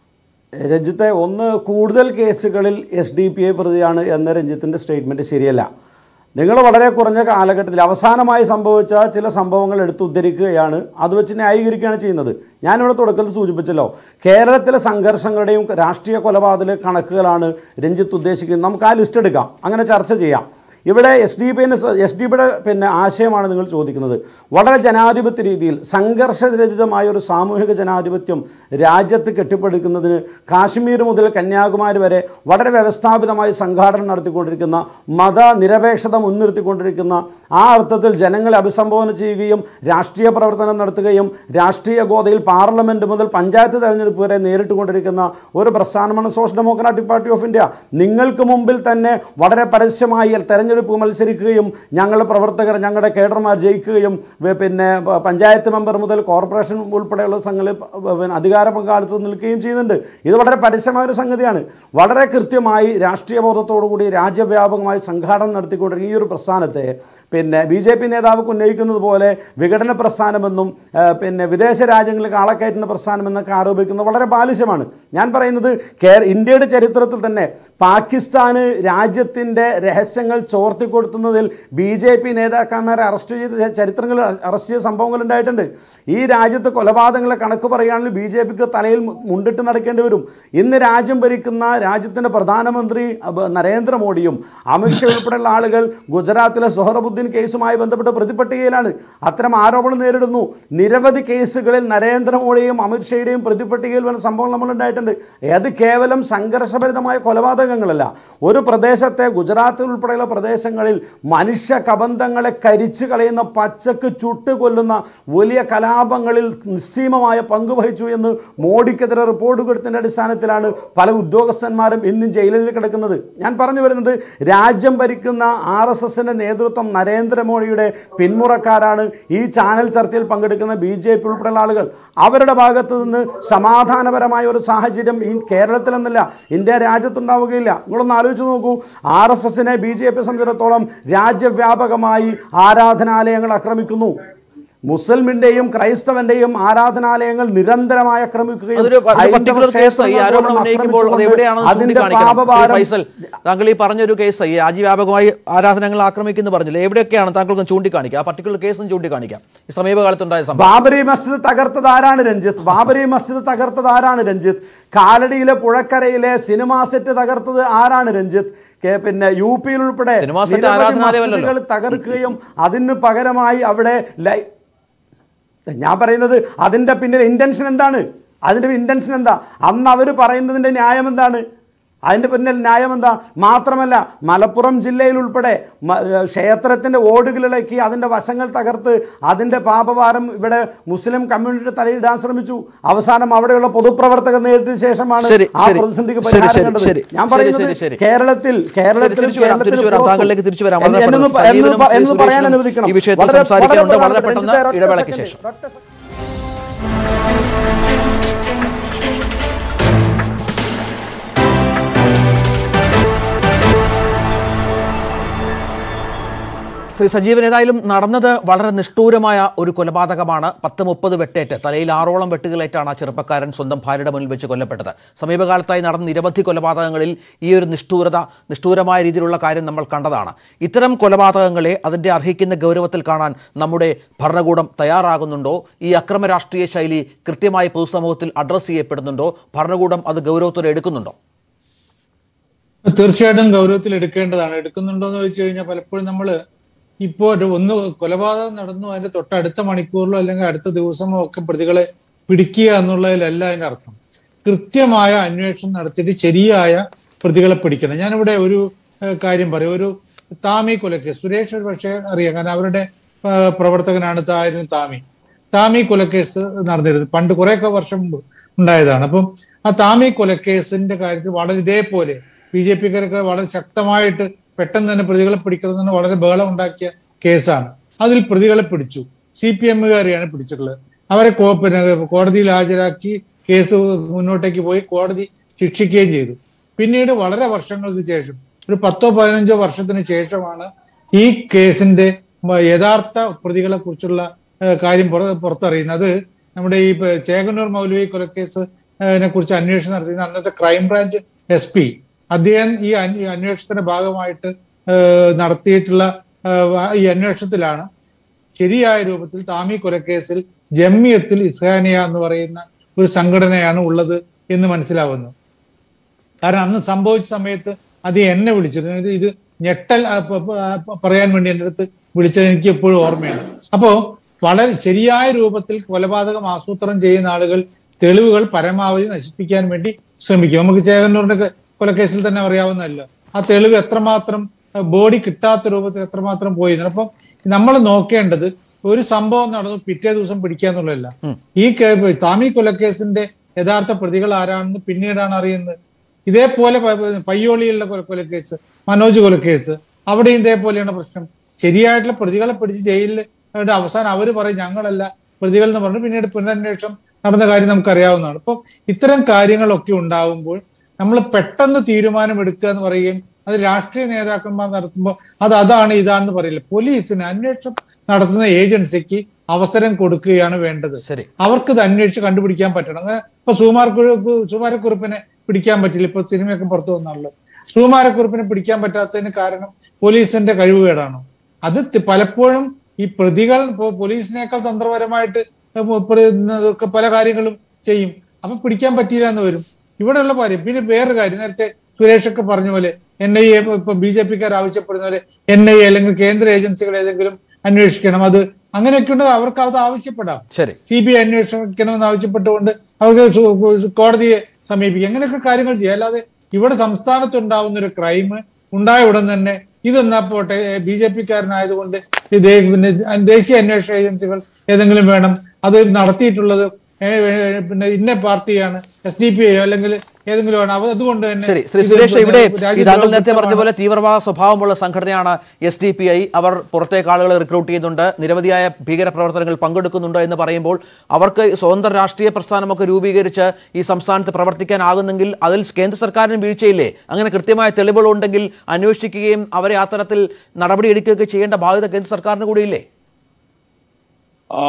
രഞ്ജിത്തെ ഒന്ന് കൂടുതൽ കേസുകളിൽ എസ് ഡി പി ഐ പ്രതിയാണ് എന്ന രഞ്ജിത്തിൻ്റെ സ്റ്റേറ്റ്മെൻറ്റ് ശരിയല്ല നിങ്ങൾ വളരെ കുറഞ്ഞ കാലഘട്ടത്തിൽ അവസാനമായി സംഭവിച്ച ചില സംഭവങ്ങൾ എടുത്തുദ്ധരിക്കുകയാണ് അത് വെച്ച് ന്യായീകരിക്കുകയാണ് ചെയ്യുന്നത് ഞാനിവിടെ തുടക്കത്തിൽ സൂചിപ്പിച്ചല്ലോ കേരളത്തിലെ സംഘർഷങ്ങളുടെയും രാഷ്ട്രീയ കൊലപാതക കണക്കുകളാണ് രഞ്ജിത്ത് ഉദ്ദേശിക്കുന്നത് നമുക്ക് ആ ലിസ്റ്റ് എടുക്കാം അങ്ങനെ ചർച്ച ചെയ്യാം ഇവിടെ എസ് ഡി പിന്നെ എസ് ഡി പിയുടെ പിന്നെ ആശയമാണ് നിങ്ങൾ ചോദിക്കുന്നത് വളരെ ജനാധിപത്യ രീതിയിൽ സംഘർഷരഹിതമായ ഒരു സാമൂഹിക ജനാധിപത്യം രാജ്യത്ത് കെട്ടിപ്പടുക്കുന്നതിന് കാശ്മീർ മുതൽ കന്യാകുമാരി വരെ വളരെ വ്യവസ്ഥാപിതമായി സംഘാടനം നടത്തിക്കൊണ്ടിരിക്കുന്ന മത നിരപേക്ഷത മുൻനിർത്തിക്കൊണ്ടിരിക്കുന്ന ആ അർത്ഥത്തിൽ ജനങ്ങളെ അഭിസംബോധന ചെയ്യുകയും രാഷ്ട്രീയ പ്രവർത്തനം നടത്തുകയും രാഷ്ട്രീയ ഗോതയിൽ പാർലമെൻറ്റ് മുതൽ പഞ്ചായത്ത് തെരഞ്ഞെടുപ്പ് വരെ നേരിട്ട് കൊണ്ടിരിക്കുന്ന ഒരു പ്രസ്ഥാനമാണ് social democratic party of India നിങ്ങൾക്ക് മുമ്പിൽ തന്നെ വളരെ പരസ്യമായി തെരഞ്ഞെടുപ്പ് മത്സരിക്കുകയും ഞങ്ങളുടെ പ്രവർത്തകർ ഞങ്ങളുടെ കേഡർമാർ ജയിക്കുകയും വെ- പിന്നെ പ- പഞ്ചായത്ത് മെമ്പർ മുതൽ കോർപ്പറേഷൻ ഉൾപ്പെടെയുള്ള സംഘങ്ങളിൽ പ- പിന്നെ അധികാര പങ്കാളിത്തം നിൽക്കുകയും ചെയ്യുന്നുണ്ട് ഇത് വളരെ പരസ്യമായ ഒരു സംഗതിയാണ് വളരെ കൃത്യമായി രാഷ്ട്രീയ ബോധത്തോടുകൂടി രാജ്യവ്യാപകമായി സംഘാടനം നടത്തിക്കൊണ്ടിരിക്കുന്ന ഈ ഒരു പ്രസ്ഥാനത്തെ പിന്നെ ബി ജെ പി നേതാവ് ഉന്നയിക്കുന്നത് പോലെ വിഘടന പ്രസ്ഥാനമെന്നും ആ, പിന്നെ വിദേശ രാജ്യങ്ങളിൽ ആളക്കയറ്റുന്ന പ്രസ്ഥാനമെന്നൊക്കെ ആരോപിക്കുന്നത് വളരെ ബാലിശമാണ് ഞാൻ പറയുന്നത് കേ ഇന്ത്യയുടെ ചരിത്രത്തിൽ തന്നെ പാകിസ്ഥാന് രാജ്യത്തിൻ്റെ രഹസ്യങ്ങൾ ചോർത്തിക്കൊടുത്തുന്നതിൽ ബി ജെ പി നേതാക്കന്മാരെ അറസ്റ്റ് ചെയ്ത ചരിത്രങ്ങൾ അറസ്റ്റ് ചെയ്ത സംഭവങ്ങൾ ഉണ്ടായിട്ടുണ്ട് ഈ രാജ്യത്ത് കൊലപാതകങ്ങളെ കണക്ക് പറയുകയാണെങ്കിൽ ബി ജെ പിക്ക് തലയിൽ മുണ്ടിട്ട് നടക്കേണ്ടി വരും ഇന്ന് രാജ്യം ഭരിക്കുന്ന രാജ്യത്തിൻ്റെ പ്രധാനമന്ത്രി അബ- നരേന്ദ്രമോദിയും അമിത്ഷാ ഉൾപ്പെടെയുള്ള ആളുകൾ ഗുജറാത്തിലെ സൊഹറബുദ്ദീൻ കേസുമായി ബന്ധപ്പെട്ട് പ്രതിപട്ടികയിലാണ് അത്തരം ആരോപണം നേരിടുന്നു നിരവധി കേസുകളിൽ നരേന്ദ്രമോദിയും അമിത്ഷായുടെയും പ്രതിപട്ടികയിൽ വന്ന സംഭവം നമ്മൾ ഉണ്ടായിട്ടുണ്ട് അത് കേവലം സംഘർഷഭരിതമായ കൊലപാതകങ്ങളല്ല ഒരു പ്രദേശത്തെ ഗുജറാത്ത് ഉൾപ്പെടെയുള്ള പ്രദേശങ്ങളിൽ മനുഷ്യ കബന്ധങ്ങളെ കരിച്ചു കളയുന്ന പച്ചക്ക് ചുട്ട് കൊല്ലുന്ന വലിയ കലാപങ്ങളിൽ നിസ്സീമമായ പങ്ക് വഹിച്ചു എന്ന് മോഡിക്കെതിരെ റിപ്പോർട്ട് കൊടുത്തതിൻ്റെ അടിസ്ഥാനത്തിലാണ് പല ഉദ്യോഗസ്ഥന്മാരും ഇന്നും ജയിലിൽ കിടക്കുന്നത് ഞാൻ പറഞ്ഞു വരുന്നത് രാജ്യം ഭരിക്കുന്ന ആർ എസ് എസിൻ്റെ നേതൃത്വം നരേന്ദ്രമോദിയുടെ പിന്മുറക്കാരാണ് ഈ ചാനൽ ചർച്ചയിൽ പങ്കെടുക്കുന്ന ബി ജെ പി ഉൾപ്പെടെയുള്ള ആളുകൾ അവരുടെ ഭാഗത്തു നിന്ന് സമാധാനപരമായ ഒരു സാഹചര്യം ഈ കേരളത്തിലെന്നല്ല ഇന്ത്യ രാജ്യത്തുണ്ടാവുകയില്ല നിങ്ങളൊന്ന് ആലോചിച്ച് നോക്കൂ ആർ എസ് എസിനെ ബി ജെ പി സംബന്ധിച്ചിടത്തോളം രാജ്യവ്യാപകമായി ആരാധനാലയങ്ങൾ ആക്രമിക്കുന്നു മുസ്ലിമിന്റെയും ക്രൈസ്തവന്റെയും ആരാധനാലയങ്ങൾ നിരന്തരമായി ആക്രമിക്കുകയും അതൊരു ഹൈന്ദവ പർട്ടിക്കുലർ കേസ് ഈ ക്ഷേത്രങ്ങൾ ആരോപണം പോലും ഉന്നയിക്കുമ്പോൾ അത് ആക്രമിച്ചുകൊണ്ട് എവിടെയാണെന്ന് അതിന്റെ ചൂണ്ടിക്കാണിക്കണം ശ്രീ പാപഭാരം ഫൈസൽ താങ്കൾ ഈ പറഞ്ഞൊരു കേസ് ഈ രാജ്യവ്യാപകമായി ആരാധനകൾ ആക്രമിക്കുന്നു പറഞ്ഞില്ലേ എവിടെയൊക്കെയാണ് താങ്കൾക്ക് ചൂണ്ടിക്കാണിക്കുക ആ പർട്ടിക്കുലർ കേസും ചൂണ്ടിക്കാണിക്കാം ഈ സമീപകാലത്തുണ്ടായ സംഭവം ബാബരി മസ്ജിദ് തകർത്തത് ആരാണ് രഞ്ജിത്ത് ബാബരി മസ്ജിദ് തകർത്തത് ആരാണ് രഞ്ജിത്ത് കാലടിയിലെ പുഴക്കരയിലെ സിനിമാ സെറ്റ് തകർത്തത് ആരാണ് രഞ്ജിത്ത് കെ- പിന്നെ യു പിയിൽ ഉൾപ്പെടെ സിനിമാ സെറ്റ് നിരവധി ആരാധനാലയമല്ലല്ലോ. മസ്ജിദുകൾ തകർക്കുകയും അതിന് പകരമായി അവിടെ ലൈ ഞാൻ പറയുന്നത് അതിൻ്റെ പിന്നിൽ ഇൻറ്റൻഷൻ എന്താണ് അതിൻ്റെ ഇൻറ്റൻഷൻ എന്താ അന്ന് അവർ പറയുന്നതിൻ്റെ ന്യായം എന്താണ് അതിൻ്റെ പിന്നിൽ ന്യായം എന്താ മാത്രമല്ല മലപ്പുറം ജില്ലയിൽ ഉൾപ്പെടെ മ- ഏഹ് ക്ഷേത്രത്തിൻ്റെ ഓടുകളിളക്കി അതിൻ്റെ വശങ്ങൾ തകർത്ത് അതിൻ്റെ പാപഭാരം ഇവിടെ മുസ്ലിം കമ്മ്യൂണിറ്റി തലയിടാൻ ശ്രമിച്ചു അവസാനം അവിടെയുള്ള പൊതുപ്രവർത്തകർ നേരിട്ട ശേഷമാണ് ശരി, ആ ശരി. പ്രതിസന്ധിക്ക് ശരി, പരിഹാരം ശരി, കണ്ടത് ശരി. ഞാൻ ശരി, പറയുന്നത് ശരി, ശരി. കേരളത്തിൽ കേരളത്തിൽ തിരിച്ചു വരാം കേരളത്തിൽ തിരിച്ചു വരാം പുറത്തും- താങ്കളിലേക്ക് തിരിച്ചു വരാം എന്നെ- വളരെ എന്നൊന്ന് പെട്ടെന്ന് പ- എന്നൊന്ന് സജീവനും പ- എന്ന് പറയാൻ സുരേഷനും അനുവദിക്കണം ഈ വിഷയത്തിൽ വളരെ- സംസാരിക്കാനുണ്ട് വളരെ വളരെ പെട്ടെന്ന് രഞ്ജിത്തെ, ഒരൊറ്റ ഇടവേളയ്ക്ക് സെക്കൻഡ്, ശേഷം ഒരൊറ്റ സെക്കൻഡ്. ശ്രീ സജീവൻ ഏതായാലും നടന്നത് വളരെ നിഷ്ഠൂരമായ ഒരു കൊലപാതകമാണ് പത്ത് മുപ്പത് വെട്ടേറ്റ് തലയിൽ ആറോളം വെട്ടുകളേറ്റാണ് ആ ചെറുപ്പക്കാരൻ സ്വന്തം ഭാര്യയുടെ മുന്നിൽ വെച്ച് കൊല്ലപ്പെട്ടത് സമീപകാലത്തായി നടന്ന നിരവധി കൊലപാതകങ്ങളിൽ ഈ ഒരു നിഷ്ഠൂരത നിഷ്ഠൂരമായ രീതിയിലുള്ള കാര്യം നമ്മൾ കണ്ടതാണ് ഇത്തരം കൊലപാതകങ്ങളെ അതിൻ്റെ അർഹിക്കുന്ന ഗൗരവത്തിൽ കാണാൻ നമ്മുടെ ഭരണകൂടം തയ്യാറാകുന്നുണ്ടോ ഈ അക്രമ രാഷ്ട്രീയ ശൈലി കൃത്യമായി പൊതുസമൂഹത്തിൽ അഡ്രസ്സ് ചെയ്യപ്പെടുന്നുണ്ടോ ഭരണകൂടം അത് ഗൗരവത്തോടെ എടുക്കുന്നുണ്ടോ തീർച്ചയായിട്ടും ഗൗരവത്തിൽ എടുക്കേണ്ടതാണ് എടുക്കുന്നുണ്ടോ എന്ന് ചോദിച്ചു കഴിഞ്ഞാൽ പലപ്പോഴും നമ്മൾ ഇപ്പോൾ ഒരു ഒന്ന് കൊലപാതകം നടന്നു അതിന്റെ തൊട്ടടുത്ത മണിക്കൂറിലോ അല്ലെങ്കിൽ അടുത്ത ദിവസമോ ഒക്കെ പ്രതികളെ പിടിക്കുക എന്നുള്ളതിലല്ല അതിന്റെ അർത്ഥം കൃത്യമായ അന്വേഷണം നടത്തിയിട്ട് ശരിയായ പ്രതികളെ പിടിക്കണം ഞാനിവിടെ ഒരു ഏഹ്, കാര്യം പറയും ഒരു താമി കൊലക്കേസ് സുരേഷ് ഒരു പക്ഷേ അറിയാം കാരണം അവരുടെ ഏഹ്, പ്രവർത്തകനാണ് തായിരുന്നു താമി താമി കൊലക്കേസ് നടന്നിരുന്നു പണ്ട് കുറേയൊക്കെ വർഷം മുമ്പ് ഉണ്ടായതാണ് അപ്പം ആ താമി കൊലക്കേസിന്റെ കാര്യത്തിൽ വളരെ ഇതേപോലെ ബി ജെ പിക്കാരൊക്കെ വളരെ ശക്തമായിട്ട് പെട്ടെന്ന് തന്നെ പ്രതികളെ പിടിക്കണമെന്ന് വളരെ ബഹളം ഉണ്ടാക്കിയ കേസാണ് അതിൽ പ്രതികളെ പിടിച്ചു സി പി എമ്മുകാരെയാണ് പിടിച്ചിട്ടുള്ളത് അവരെ കോ- പിന്നെ കോടതിയിൽ ഹാജരാക്കി കേസ് മുന്നോട്ടേക്ക് പോയി കോടതി ശിക്ഷിക്കുകയും ചെയ്തു പിന്നീട് വളരെ വർഷങ്ങൾക്ക് ശേഷം ഒരു പത്തോ പതിനഞ്ചോ വർഷത്തിന് ശേഷമാണ് ഈ കേസിന്റെ മ- യഥാർത്ഥ പ്രതികളെ കുറിച്ചുള്ള ഏഹ്, കാര്യം പുറ- പുറത്തറിയുന്നത് നമ്മുടെ ഈ പ- ചേകന്നൂർ മൗലവി കൊലക്കേസ് നെ കുറിച്ച് അന്വേഷണം നടത്തിയിരുന്ന അന്നത്തെ ക്രൈംബ്രാഞ്ച് എസ് പി അദ്ദേഹം ഈ അന്വ- ഈ അന്വേഷണത്തിന്റെ ഭാഗമായിട്ട് ഏഹ്, നടത്തിയിട്ടുള്ള ഏഹ്, ഈ അന്വേഷണത്തിലാണ് ശരിയായ രൂപത്തിൽ താമി കൊലക്കേസിൽ ജമ്മിയത്തിൽ ഇസ്ഹാനിയ എന്ന് പറയുന്ന ഒരു സംഘടനയാണ് ഉള്ളത് എന്ന് മനസ്സിലാവുന്നു കാരണം അന്ന് സംഭവിച്ച സമയത്ത് അത് എന്നെ വിളിച്ചിരുന്നു ഇത് ഇത് ഞെട്ടൽ ആ, പ- പ- ആ, പറയാൻ വേണ്ടി എൻ്റെ അടുത്ത് വിളിച്ചത് എനിക്ക് എപ്പോഴും ഓർമ്മയുണ്ട് അപ്പോ വളരെ ശരിയായ രൂപത്തിൽ കൊലപാതകം ആസൂത്രണം ചെയ്യുന്ന ആളുകൾ തെളിവുകൾ പരമാവധി നശിപ്പിക്കാൻ വേണ്ടി ശ്രമിക്കും നമുക്ക് ചേകന്നൂറിന്റെ ക- കൊലക്കേസിൽ തന്നെ അറിയാവുന്നതല്ലോ ആ തെളിവ് എത്രമാത്രം ബോഡി കിട്ടാത്ത രൂപത്തിൽ എത്രമാത്രം പോയി അപ്പം നമ്മൾ നോക്കേണ്ടത് ഒരു സംഭവം നടന്നു പിറ്റേ ദിവസം പിടിക്കാന്നുള്ളതല്ല ഈ കേ- താമി കൊലക്കേസിന്റെ യഥാർത്ഥ പ്രതികൾ ആരാണെന്ന് പിന്നീടാണ് അറിയുന്നത് ഇതേപോലെ പ- പ- പയ്യോളിയിലുള്ള കൊല- കൊലക്കേസ് മനോജ് കൊലക്കേസ് അവിടെയും ഇതേപോലെയാണ് പ്രശ്നം ശരിയായിട്ടുള്ള പ്രതികളെ പിടിച്ച് ജയിലിൽ ഇട്ട് അവസാനം അവര് പറയും ഞങ്ങളല്ല പ്രതികൾ എന്ന് പറഞ്ഞു പിന്നീട് പുനരന്വേഷണം നടന്ന കാര്യം നമുക്ക് അറിയാവുന്നതാണ് അപ്പോൾ ഇത്തരം കാര്യങ്ങളൊക്കെ ഉണ്ടാവുമ്പോൾ നമ്മൾ പെട്ടെന്ന് തീരുമാനമെടുക്കുക എന്ന് പറയുകയും അത് രാഷ്ട്രീയ നേതാക്കന്മാർ നടത്തുമ്പോൾ അത് അതാണ് ഇതാണെന്ന് പറയില്ല പോലീസിന് അന്വേഷണം നടത്തുന്ന ഏജൻസിക്ക് അവസരം കൊടുക്കുകയാണ് വേണ്ടത് ശരി അവർക്ക് ഇത് അന്വേഷിച്ച് കണ്ടുപിടിക്കാൻ പറ്റണം അങ്ങനെ ഇപ്പൊ സുകുമാർ കുഴു- സുകുമാരക്കുറിപ്പിനെ പിടിക്കാൻ പറ്റില്ല ഇപ്പൊ സിനിമയൊക്കെ പുറത്തു വന്നാണല്ലോ സുകുമാരക്കുറിപ്പിനെ പിടിക്കാൻ പറ്റാത്തതിന് കാരണം പോലീസിന്റെ കഴിവുകേടാണോ അത് തി- പലപ്പോഴും ഈ പ്രതികൾ പോ- പോലീസിനേക്കാൾ തന്ത്രപരമായിട്ട് ഒക്കെ പല കാര്യങ്ങളും ചെയ്യും അപ്പൊ പിടിക്കാൻ പറ്റിയില്ല എന്ന് വരും ഇവിടെയുള്ള കാര്യം പിന്നെ വേറൊരു കാര്യം നേരത്തെ സുരേഷ് ഒക്കെ പറഞ്ഞ പോലെ എൻ ഐ എ ഇപ്പൊ ബി ജെ പിക്കാർ ആവശ്യപ്പെടുന്ന പോലെ എൻ ഐ എ അല്ലെങ്കിൽ കേന്ദ്ര ഏജൻസികൾ ഏതെങ്കിലും അന്വേഷിക്കണം അത് അങ്ങനെയൊക്കെ ഉണ്ട് അവർക്ക് അത് ആവശ്യപ്പെടാം ശരി സി ബി ഐ അന്വേഷിക്കണമെന്ന് ആവശ്യപ്പെട്ടുകൊണ്ട് അവർക്ക് സു- കോടതിയെ സമീപിക്കുക അങ്ങനെയൊക്കെ കാര്യങ്ങൾ ചെയ്യുക അല്ലാതെ ഇവിടെ സംസ്ഥാനത്തുണ്ടാവുന്ന ഒരു ക്രൈം ഉണ്ടായ ഉടൻ തന്നെ ഇതെന്നാ പോട്ടെ ബി ജെ പിക്കാരനായതുകൊണ്ട് ഈ ദേ- പിന്നെ ദേശീയ അന്വേഷണ ഏജൻസികൾ ഏതെങ്കിലും വേണം അത് നടത്തിയിട്ടുള്ളത് ഏ, ഏ, പിന്നെ ഇന്ന പാർട്ടിയാണ് എസ് ഡി പി ഐ അല്ലെങ്കിൽ ഏതെങ്കിലും ആണ് അവ അതുകൊണ്ട് തന്നെ ശരി ശ്രീ ഇത് സുരേഷ് ഇവിടെ ഈ രാജ്യദ്രോഹ താങ്കൾ നേരത്തെ പറഞ്ഞ കുറ്റമാണ്. പോലെ തീവ്രവാദ സ്വഭാവമുള്ള സംഘടനയാണ് എസ് ഡി പി ഐ അവർ പുറത്തേക്ക് ആളുകളെ റിക്രൂട്ട് ചെയ്യുന്നുണ്ട് നിരവധിയായ ഭീകര പ്രവർത്തനങ്ങൾ പങ്കെടുക്കുന്നുണ്ട് എന്ന് പറയുമ്പോൾ അവർക്ക് സ്വതന്ത്ര രാഷ്ട്രീയ പ്രസ്ഥാനമൊക്കെ രൂപീകരിച്ച് ഈ സംസ്ഥാനത്ത് പ്രവർത്തിക്കാനാകുന്നെങ്കിൽ അതിൽ കേന്ദ്ര സർക്കാരിന് വീഴ്ചയില്ലേ അങ്ങനെ കൃത്യമായ തെളിവുകളുണ്ടെങ്കിൽ അന്വേഷിക്കുകയും അവരെ ആ തരത്തിൽ നടപടിയെടുക്കുകയൊക്കെ ചെയ്യേണ്ട ബാധ്യത കേന്ദ്ര സർക്കാരിന് കൂടിയില്ലേ ആ,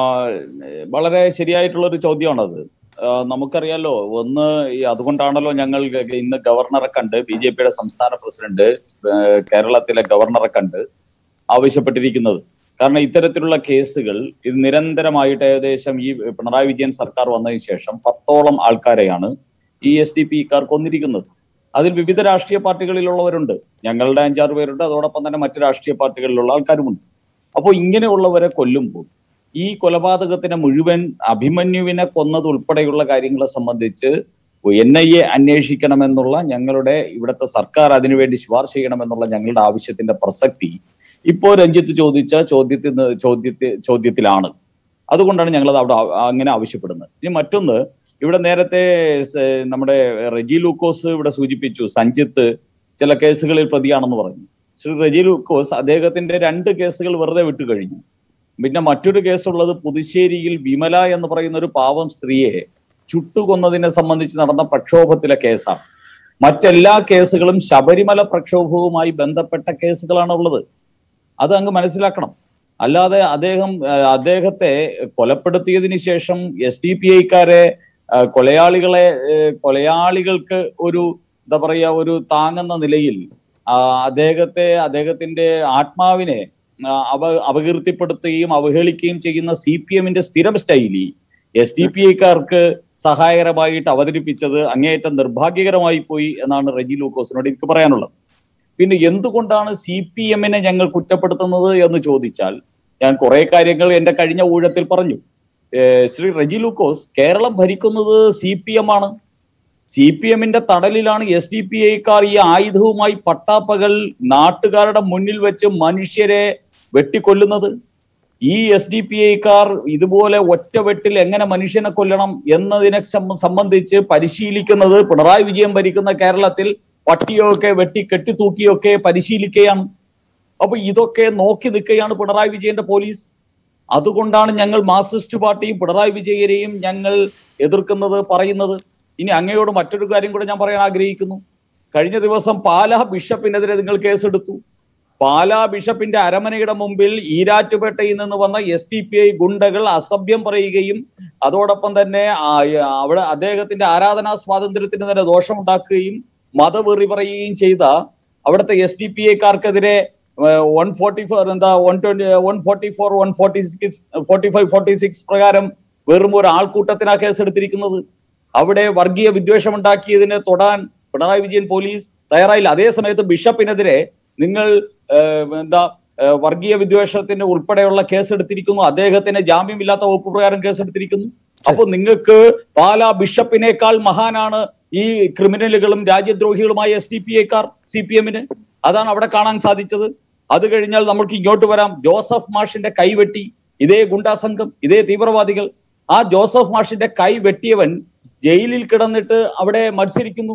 വളരെ ശരിയായിട്ടുള്ള ഒരു ചോദ്യമാണത് ആ, നമുക്കറിയാലോ ഒന്ന് ഈ അതുകൊണ്ടാണല്ലോ ഞങ്ങൾ ഗ- ഇന്ന് ഗവർണറെ കണ്ട് ബി ജെ പിയുടെ സംസ്ഥാന പ്രസിഡന്റ് ഏ, കേരളത്തിലെ ഗവർണറെ കണ്ട് ആവശ്യപ്പെട്ടിരിക്കുന്നത് കാരണം ഇത്തരത്തിലുള്ള കേസുകൾ ഇത് നിരന്തരമായിട്ട് ഏകദേശം ഈ പിണറായി വിജയൻ സർക്കാർ വന്നതിന് ശേഷം പത്തോളം ആൾക്കാരെയാണ് ഈ എസ് ഡി പിക്കാർ കൊന്നിരിക്കുന്നത് അതിൽ വിവിധ രാഷ്ട്രീയ പാർട്ടികളിലുള്ളവരുണ്ട് ഞങ്ങളുടെ അഞ്ചാറ് പേരുണ്ട് അതോടൊപ്പം തന്നെ മറ്റു രാഷ്ട്രീയ പാർട്ടികളിലുള്ള ആൾക്കാരുമുണ്ട് അപ്പോൾ ഇങ്ങനെയുള്ളവരെ കൊല്ലുമ്പോൾ ഈ കൊലപാതകത്തിനെ മുഴുവൻ അഭിമന്യുവിനെ കൊന്നത് ഉൾപ്പെടെയുള്ള കാര്യങ്ങളെ സംബന്ധിച്ച് എൻ ഐ എ അന്വേഷിക്കണമെന്നുള്ള ഞങ്ങളുടെ ഇവിടുത്തെ സർക്കാർ അതിനുവേണ്ടി ശുപാർശ ചെയ്യണമെന്നുള്ള ഞങ്ങളുടെ ആവശ്യത്തിന്റെ പ്രസക്തി ഇപ്പോ രഞ്ജിത്ത് ചോദിച്ച ചോദ്യത്തിൽ ചോദ്യത്തിൽ ചോദ്യത്തിലാണ് അതുകൊണ്ടാണ് ഞങ്ങൾ അത് അവിടെ ആ- അങ്ങനെ ആവശ്യപ്പെടുന്നത് ഇനി മറ്റൊന്ന് ഇവിടെ നേരത്തെ സ- നമ്മുടെ റെജി ലൂക്കോസ് ഇവിടെ സൂചിപ്പിച്ചു സഞ്ജിത്ത് ചില കേസുകളിൽ പ്രതിയാണെന്ന് പറഞ്ഞു ശ്രീ റെജി ലൂക്കോസ് അദ്ദേഹത്തിന്റെ രണ്ട് കേസുകൾ വെറുതെ വിട്ടു കഴിഞ്ഞു പിന്നെ മറ്റൊരു കേസുള്ളത് പുതുശ്ശേരിയിൽ വിമല എന്ന് പറയുന്ന ഒരു പാവം സ്ത്രീയെ ചുട്ടുകൊന്നതിനെ സംബന്ധിച്ച് നടന്ന പ്രക്ഷോഭത്തിലെ കേസാണ് മറ്റെല്ലാ കേസുകളും ശബരിമല പ്രക്ഷോഭവുമായി ബന്ധപ്പെട്ട കേസുകളാണ് ഉള്ളത് അത് അങ്ങ് മനസ്സിലാക്കണം അല്ലാതെ അദ്ദേഹം ആ, അദ്ദേഹത്തെ കൊലപ്പെടുത്തിയതിനു ശേഷം എസ് ഡി പി ഐക്കാരെ കൊലയാളികളെ ഏ, കൊലയാളികൾക്ക് ഒരു എന്താ പറയാ ഒരു താങ്ങുന്ന നിലയിൽ ആ, അദ്ദേഹത്തെ അദ്ദേഹത്തിന്റെ ആത്മാവിനെ ആ, അവ അപകീർത്തിപ്പെടുത്തുകയും അവഹേളിക്കുകയും ചെയ്യുന്ന സി പി എമ്മിന്റെ സ്ഥിരം സ്റ്റൈലി എസ് ഡി പി ഐക്കാർക്ക് സഹായകരമായിട്ട് അവതരിപ്പിച്ചത് അങ്ങേയറ്റം നിർഭാഗ്യകരമായി പോയി എന്നാണ് റെജി ലൂക്കോസിനോട് എനിക്ക് പറയാനുള്ളത് പിന്നെ എന്തുകൊണ്ടാണ് സി പി എമ്മിനെ ഞങ്ങൾ കുറ്റപ്പെടുത്തുന്നത് എന്ന് ചോദിച്ചാൽ ഞാൻ കുറെ കാര്യങ്ങൾ എന്റെ കഴിഞ്ഞ ഊഴത്തിൽ പറഞ്ഞു ഏഹ് ശ്രീ റെജി ലൂക്കോസ് കേരളം ഭരിക്കുന്നത് സി പി എം ആണ് സി പി എമ്മിന്റെ തടലിലാണ് എസ് ഡി പി ഐക്കാർ ഈ ആയുധവുമായി പട്ടാപ്പകൽ നാട്ടുകാരുടെ മുന്നിൽ വെച്ച് മനുഷ്യരെ വെട്ടിക്കൊല്ലുന്നത് ഈ എസ് ഡി പി ഐക്കാർ ഇതുപോലെ ഒറ്റ വെട്ടിൽ എങ്ങനെ മനുഷ്യനെ കൊല്ലണം എന്നതിനെ സംബ- സംബന്ധിച്ച് പരിശീലിക്കുന്നത് പിണറായി വിജയൻ ഭരിക്കുന്ന കേരളത്തിൽ പട്ടിയൊക്കെ വെട്ടി കെട്ടിത്തൂക്കിയൊക്കെ പരിശീലിക്കുകയാണ് അപ്പൊ ഇതൊക്കെ നോക്കി നിൽക്കുകയാണ് പിണറായി വിജയന്റെ പോലീസ് അതുകൊണ്ടാണ് ഞങ്ങൾ മാർക്സിസ്റ്റ് പാർട്ടിയും പിണറായി വിജയനെയും ഞങ്ങൾ എതിർക്കുന്നത് പറയുന്നത് ഇനി അങ്ങയോട് മറ്റൊരു കാര്യം കൂടെ ഞാൻ പറയാൻ ആഗ്രഹിക്കുന്നു കഴിഞ്ഞ ദിവസം പാലാ ബിഷപ്പിനെതിരെ നിങ്ങൾ കേസെടുത്തു പാലാ ബിഷപ്പിന്റെ അരമനയുടെ മുമ്പിൽ ഈരാറ്റുപേട്ടയിൽ നിന്ന് വന്ന എസ് ഡി പി ഐ ഗുണ്ടകൾ അസഭ്യം പറയുകയും അതോടൊപ്പം തന്നെ ആ, അവിടെ അദ്ദേഹത്തിന്റെ ആരാധനാ സ്വാതന്ത്ര്യത്തിന് തന്നെ ദോഷമുണ്ടാക്കുകയും മതവെറി പറയുകയും ചെയ്ത അവിടുത്തെ എസ് ഡി പി എക്കാർക്കെതിരെ വൺ ഫോർട്ടി ഫോർ എന്താ one twenty one forty four one forty six forty five forty six പ്രകാരം വെറും ഒരു ആൾക്കൂട്ടത്തിനാ കേസെടുത്തിരിക്കുന്നത് അവിടെ വർഗീയ വിദ്വേഷം ഉണ്ടാക്കിയതിനെ തൊടാൻ പിണറായി വിജയൻ പോലീസ് തയ്യാറായില്ല അതേ സമയത്ത് ബിഷപ്പിനെതിരെ നിങ്ങൾ ഏഹ്, എന്താ ഏഹ്, വർഗീയ വിദ്വേഷത്തിന് ഉൾപ്പെടെയുള്ള കേസെടുത്തിരിക്കുന്നു അദ്ദേഹത്തിന് ജാമ്യമില്ലാത്ത വകുപ്പ് പ്രകാരം കേസെടുത്തിരിക്കുന്നു അപ്പൊ നിങ്ങൾക്ക് പാലാ ബിഷപ്പിനേക്കാൾ മഹാനാണ് ഈ ക്രിമിനലുകളും രാജ്യദ്രോഹികളുമായ എസ് ഡി പി എക്കാർ സി പി എമ്മിന് അതാണ് അവിടെ കാണാൻ സാധിച്ചത് അത് കഴിഞ്ഞാൽ നമുക്ക് ഇങ്ങോട്ട് വരാം ജോസഫ് മാഷിന്റെ കൈവെട്ടി ഇതേ ഗുണ്ടാ സംഘം ഇതേ തീവ്രവാദികൾ ആ ജോസഫ് മാഷിന്റെ കൈ വെട്ടിയവൻ ജയിലിൽ കിടന്നിട്ട് അവിടെ മത്സരിക്കുന്നു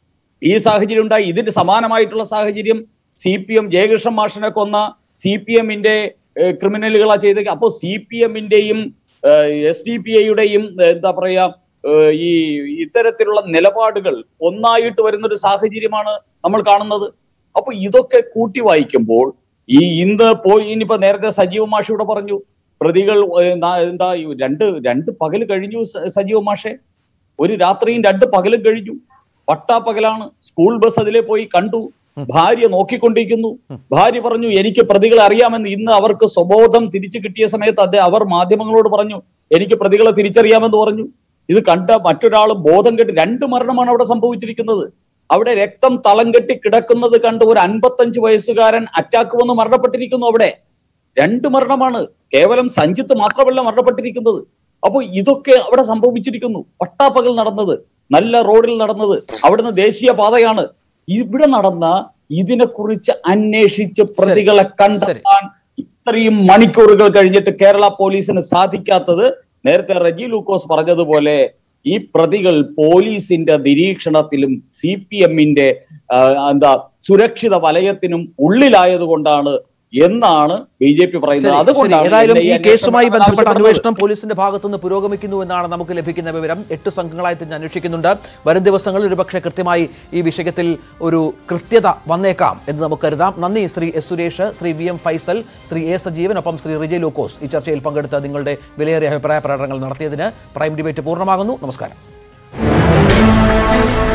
ഈ സാഹചര്യം ഉണ്ടായി ഇതിന് സമാനമായിട്ടുള്ള സാഹചര്യം സി പി എം ജയകൃഷ്ണൻ മാഷിനെ കൊന്ന സി പി എമ്മിന്റെ ക്രിമിനലുകളാ ചെയ്ത അപ്പോൾ സി പി എമ്മിന്റെയും എസ് ഡി പി ഐയുടെയും എന്താ പറയാ ഏഹ്, ഈ ഇത്തരത്തിലുള്ള നിലപാടുകൾ ഒന്നായിട്ട് വരുന്നൊരു സാഹചര്യമാണ് നമ്മൾ കാണുന്നത് അപ്പൊ ഇതൊക്കെ കൂട്ടി വായിക്കുമ്പോൾ ഈ ഇന്ന് പോയി ഇനിയിപ്പോ നേരത്തെ സജീവ മാഷ് ഇവിടെ പറഞ്ഞു പ്രതികൾ ഏഹ്, നാ- എന്താ ഈ രണ്ട് രണ്ട് പകല് കഴിഞ്ഞു സ- സജീവ മാഷെ ഒരു രാത്രിയും രണ്ട് പകലും കഴിഞ്ഞു പട്ടാപ്പകലാണ് സ്കൂൾ ബസ് അതിലെ പോയി കണ്ടു ഭാര്യ നോക്കിക്കൊണ്ടിരിക്കുന്നു ഭാര്യ പറഞ്ഞു എനിക്ക് പ്രതികളെ അറിയാമെന്ന് ഇന്ന് അവർക്ക് സ്വബോധം തിരിച്ചു കിട്ടിയ സമയത്ത് അദ്ദേഹം അവർ മാധ്യമങ്ങളോട് പറഞ്ഞു എനിക്ക് പ്രതികളെ തിരിച്ചറിയാമെന്ന് പറഞ്ഞു ഇത് കണ്ട മറ്റൊരാൾ ബോധം കെട്ടി രണ്ട് മരണമാണ് അവിടെ സംഭവിച്ചിരിക്കുന്നത് അവിടെ രക്തം തളം കെട്ടി കിടക്കുന്നത് കണ്ട് ഒരു അൻപത്തഞ്ച് വയസ്സുകാരൻ അറ്റാക്ക് വന്ന് മരണപ്പെട്ടിരിക്കുന്നു അവിടെ രണ്ട് മരണമാണ് കേവലം സഞ്ജിത്ത് മാത്രമല്ല മരണപ്പെട്ടിരിക്കുന്നത് അപ്പോൾ ഇതൊക്കെ അവിടെ സംഭവിച്ചിരിക്കുന്നു പട്ടാപ്പകൽ നടന്നത് നല്ല റോഡിൽ നടന്നത് അവിടുന്ന് ദേശീയ പാതയാണ് ഇവിടെ നടന്ന ഇതിനെക്കുറിച്ച് അന്വേഷിച്ച് പ്രതികളെ കണ്ടെത്താൻ ഇത്രയും മണിക്കൂറുകൾ കഴിഞ്ഞിട്ട് കേരള പോലീസിന് സാധിക്കാത്തത് നേരത്തെ റജി ലൂക്കോസ് പറഞ്ഞതുപോലെ ഈ പ്രതികൾ പോലീസിന്റെ നിരീക്ഷണത്തിലും സി പി എമ്മിന്റെ എന്താ സുരക്ഷിത വലയത്തിനും ഉള്ളിലായതുകൊണ്ടാണ് എന്നാണ് ബി ജെ പി പറയുന്നത് ശരി, ശരി. അതുകൊണ്ടാണ് ഏതായാലും എന്നെ ഈ കേസുമായി ബന്ധപ്പെട്ട ആവശ്യപ്പെടുന്നത്. അന്വേഷണം പോലീസിന്റെ ഭാഗത്തുനിന്ന് പുരോഗമിക്കുന്നു എന്നാണ് നമുക്ക് ലഭിക്കുന്ന വിവരം എട്ട് സംഘങ്ങളായി തിരിഞ്ഞ് അന്വേഷിക്കുന്നുണ്ട് വരും ദിവസങ്ങളിൽ ഒരുപക്ഷെ കൃത്യമായി ഈ വിഷയത്തിൽ ഒരു കൃത്യത വന്നേക്കാം എന്ന് നമുക്ക് കരുതാം നന്ദി Shri S Suresh Shri V M Faisal Shri A Sajeevan ഒപ്പം ശ്രീ റിജയ് ലൂക്കോസ് ഈ ചർച്ചയിൽ പങ്കെടുത്ത് നിങ്ങളുടെ വിലയേറിയ അഭിപ്രായ പ്രകടനങ്ങൾ നടത്തിയതിന് പ്രൈം ഡിബേറ്റ് പൂർണ്ണമാകുന്നു നമസ്കാരം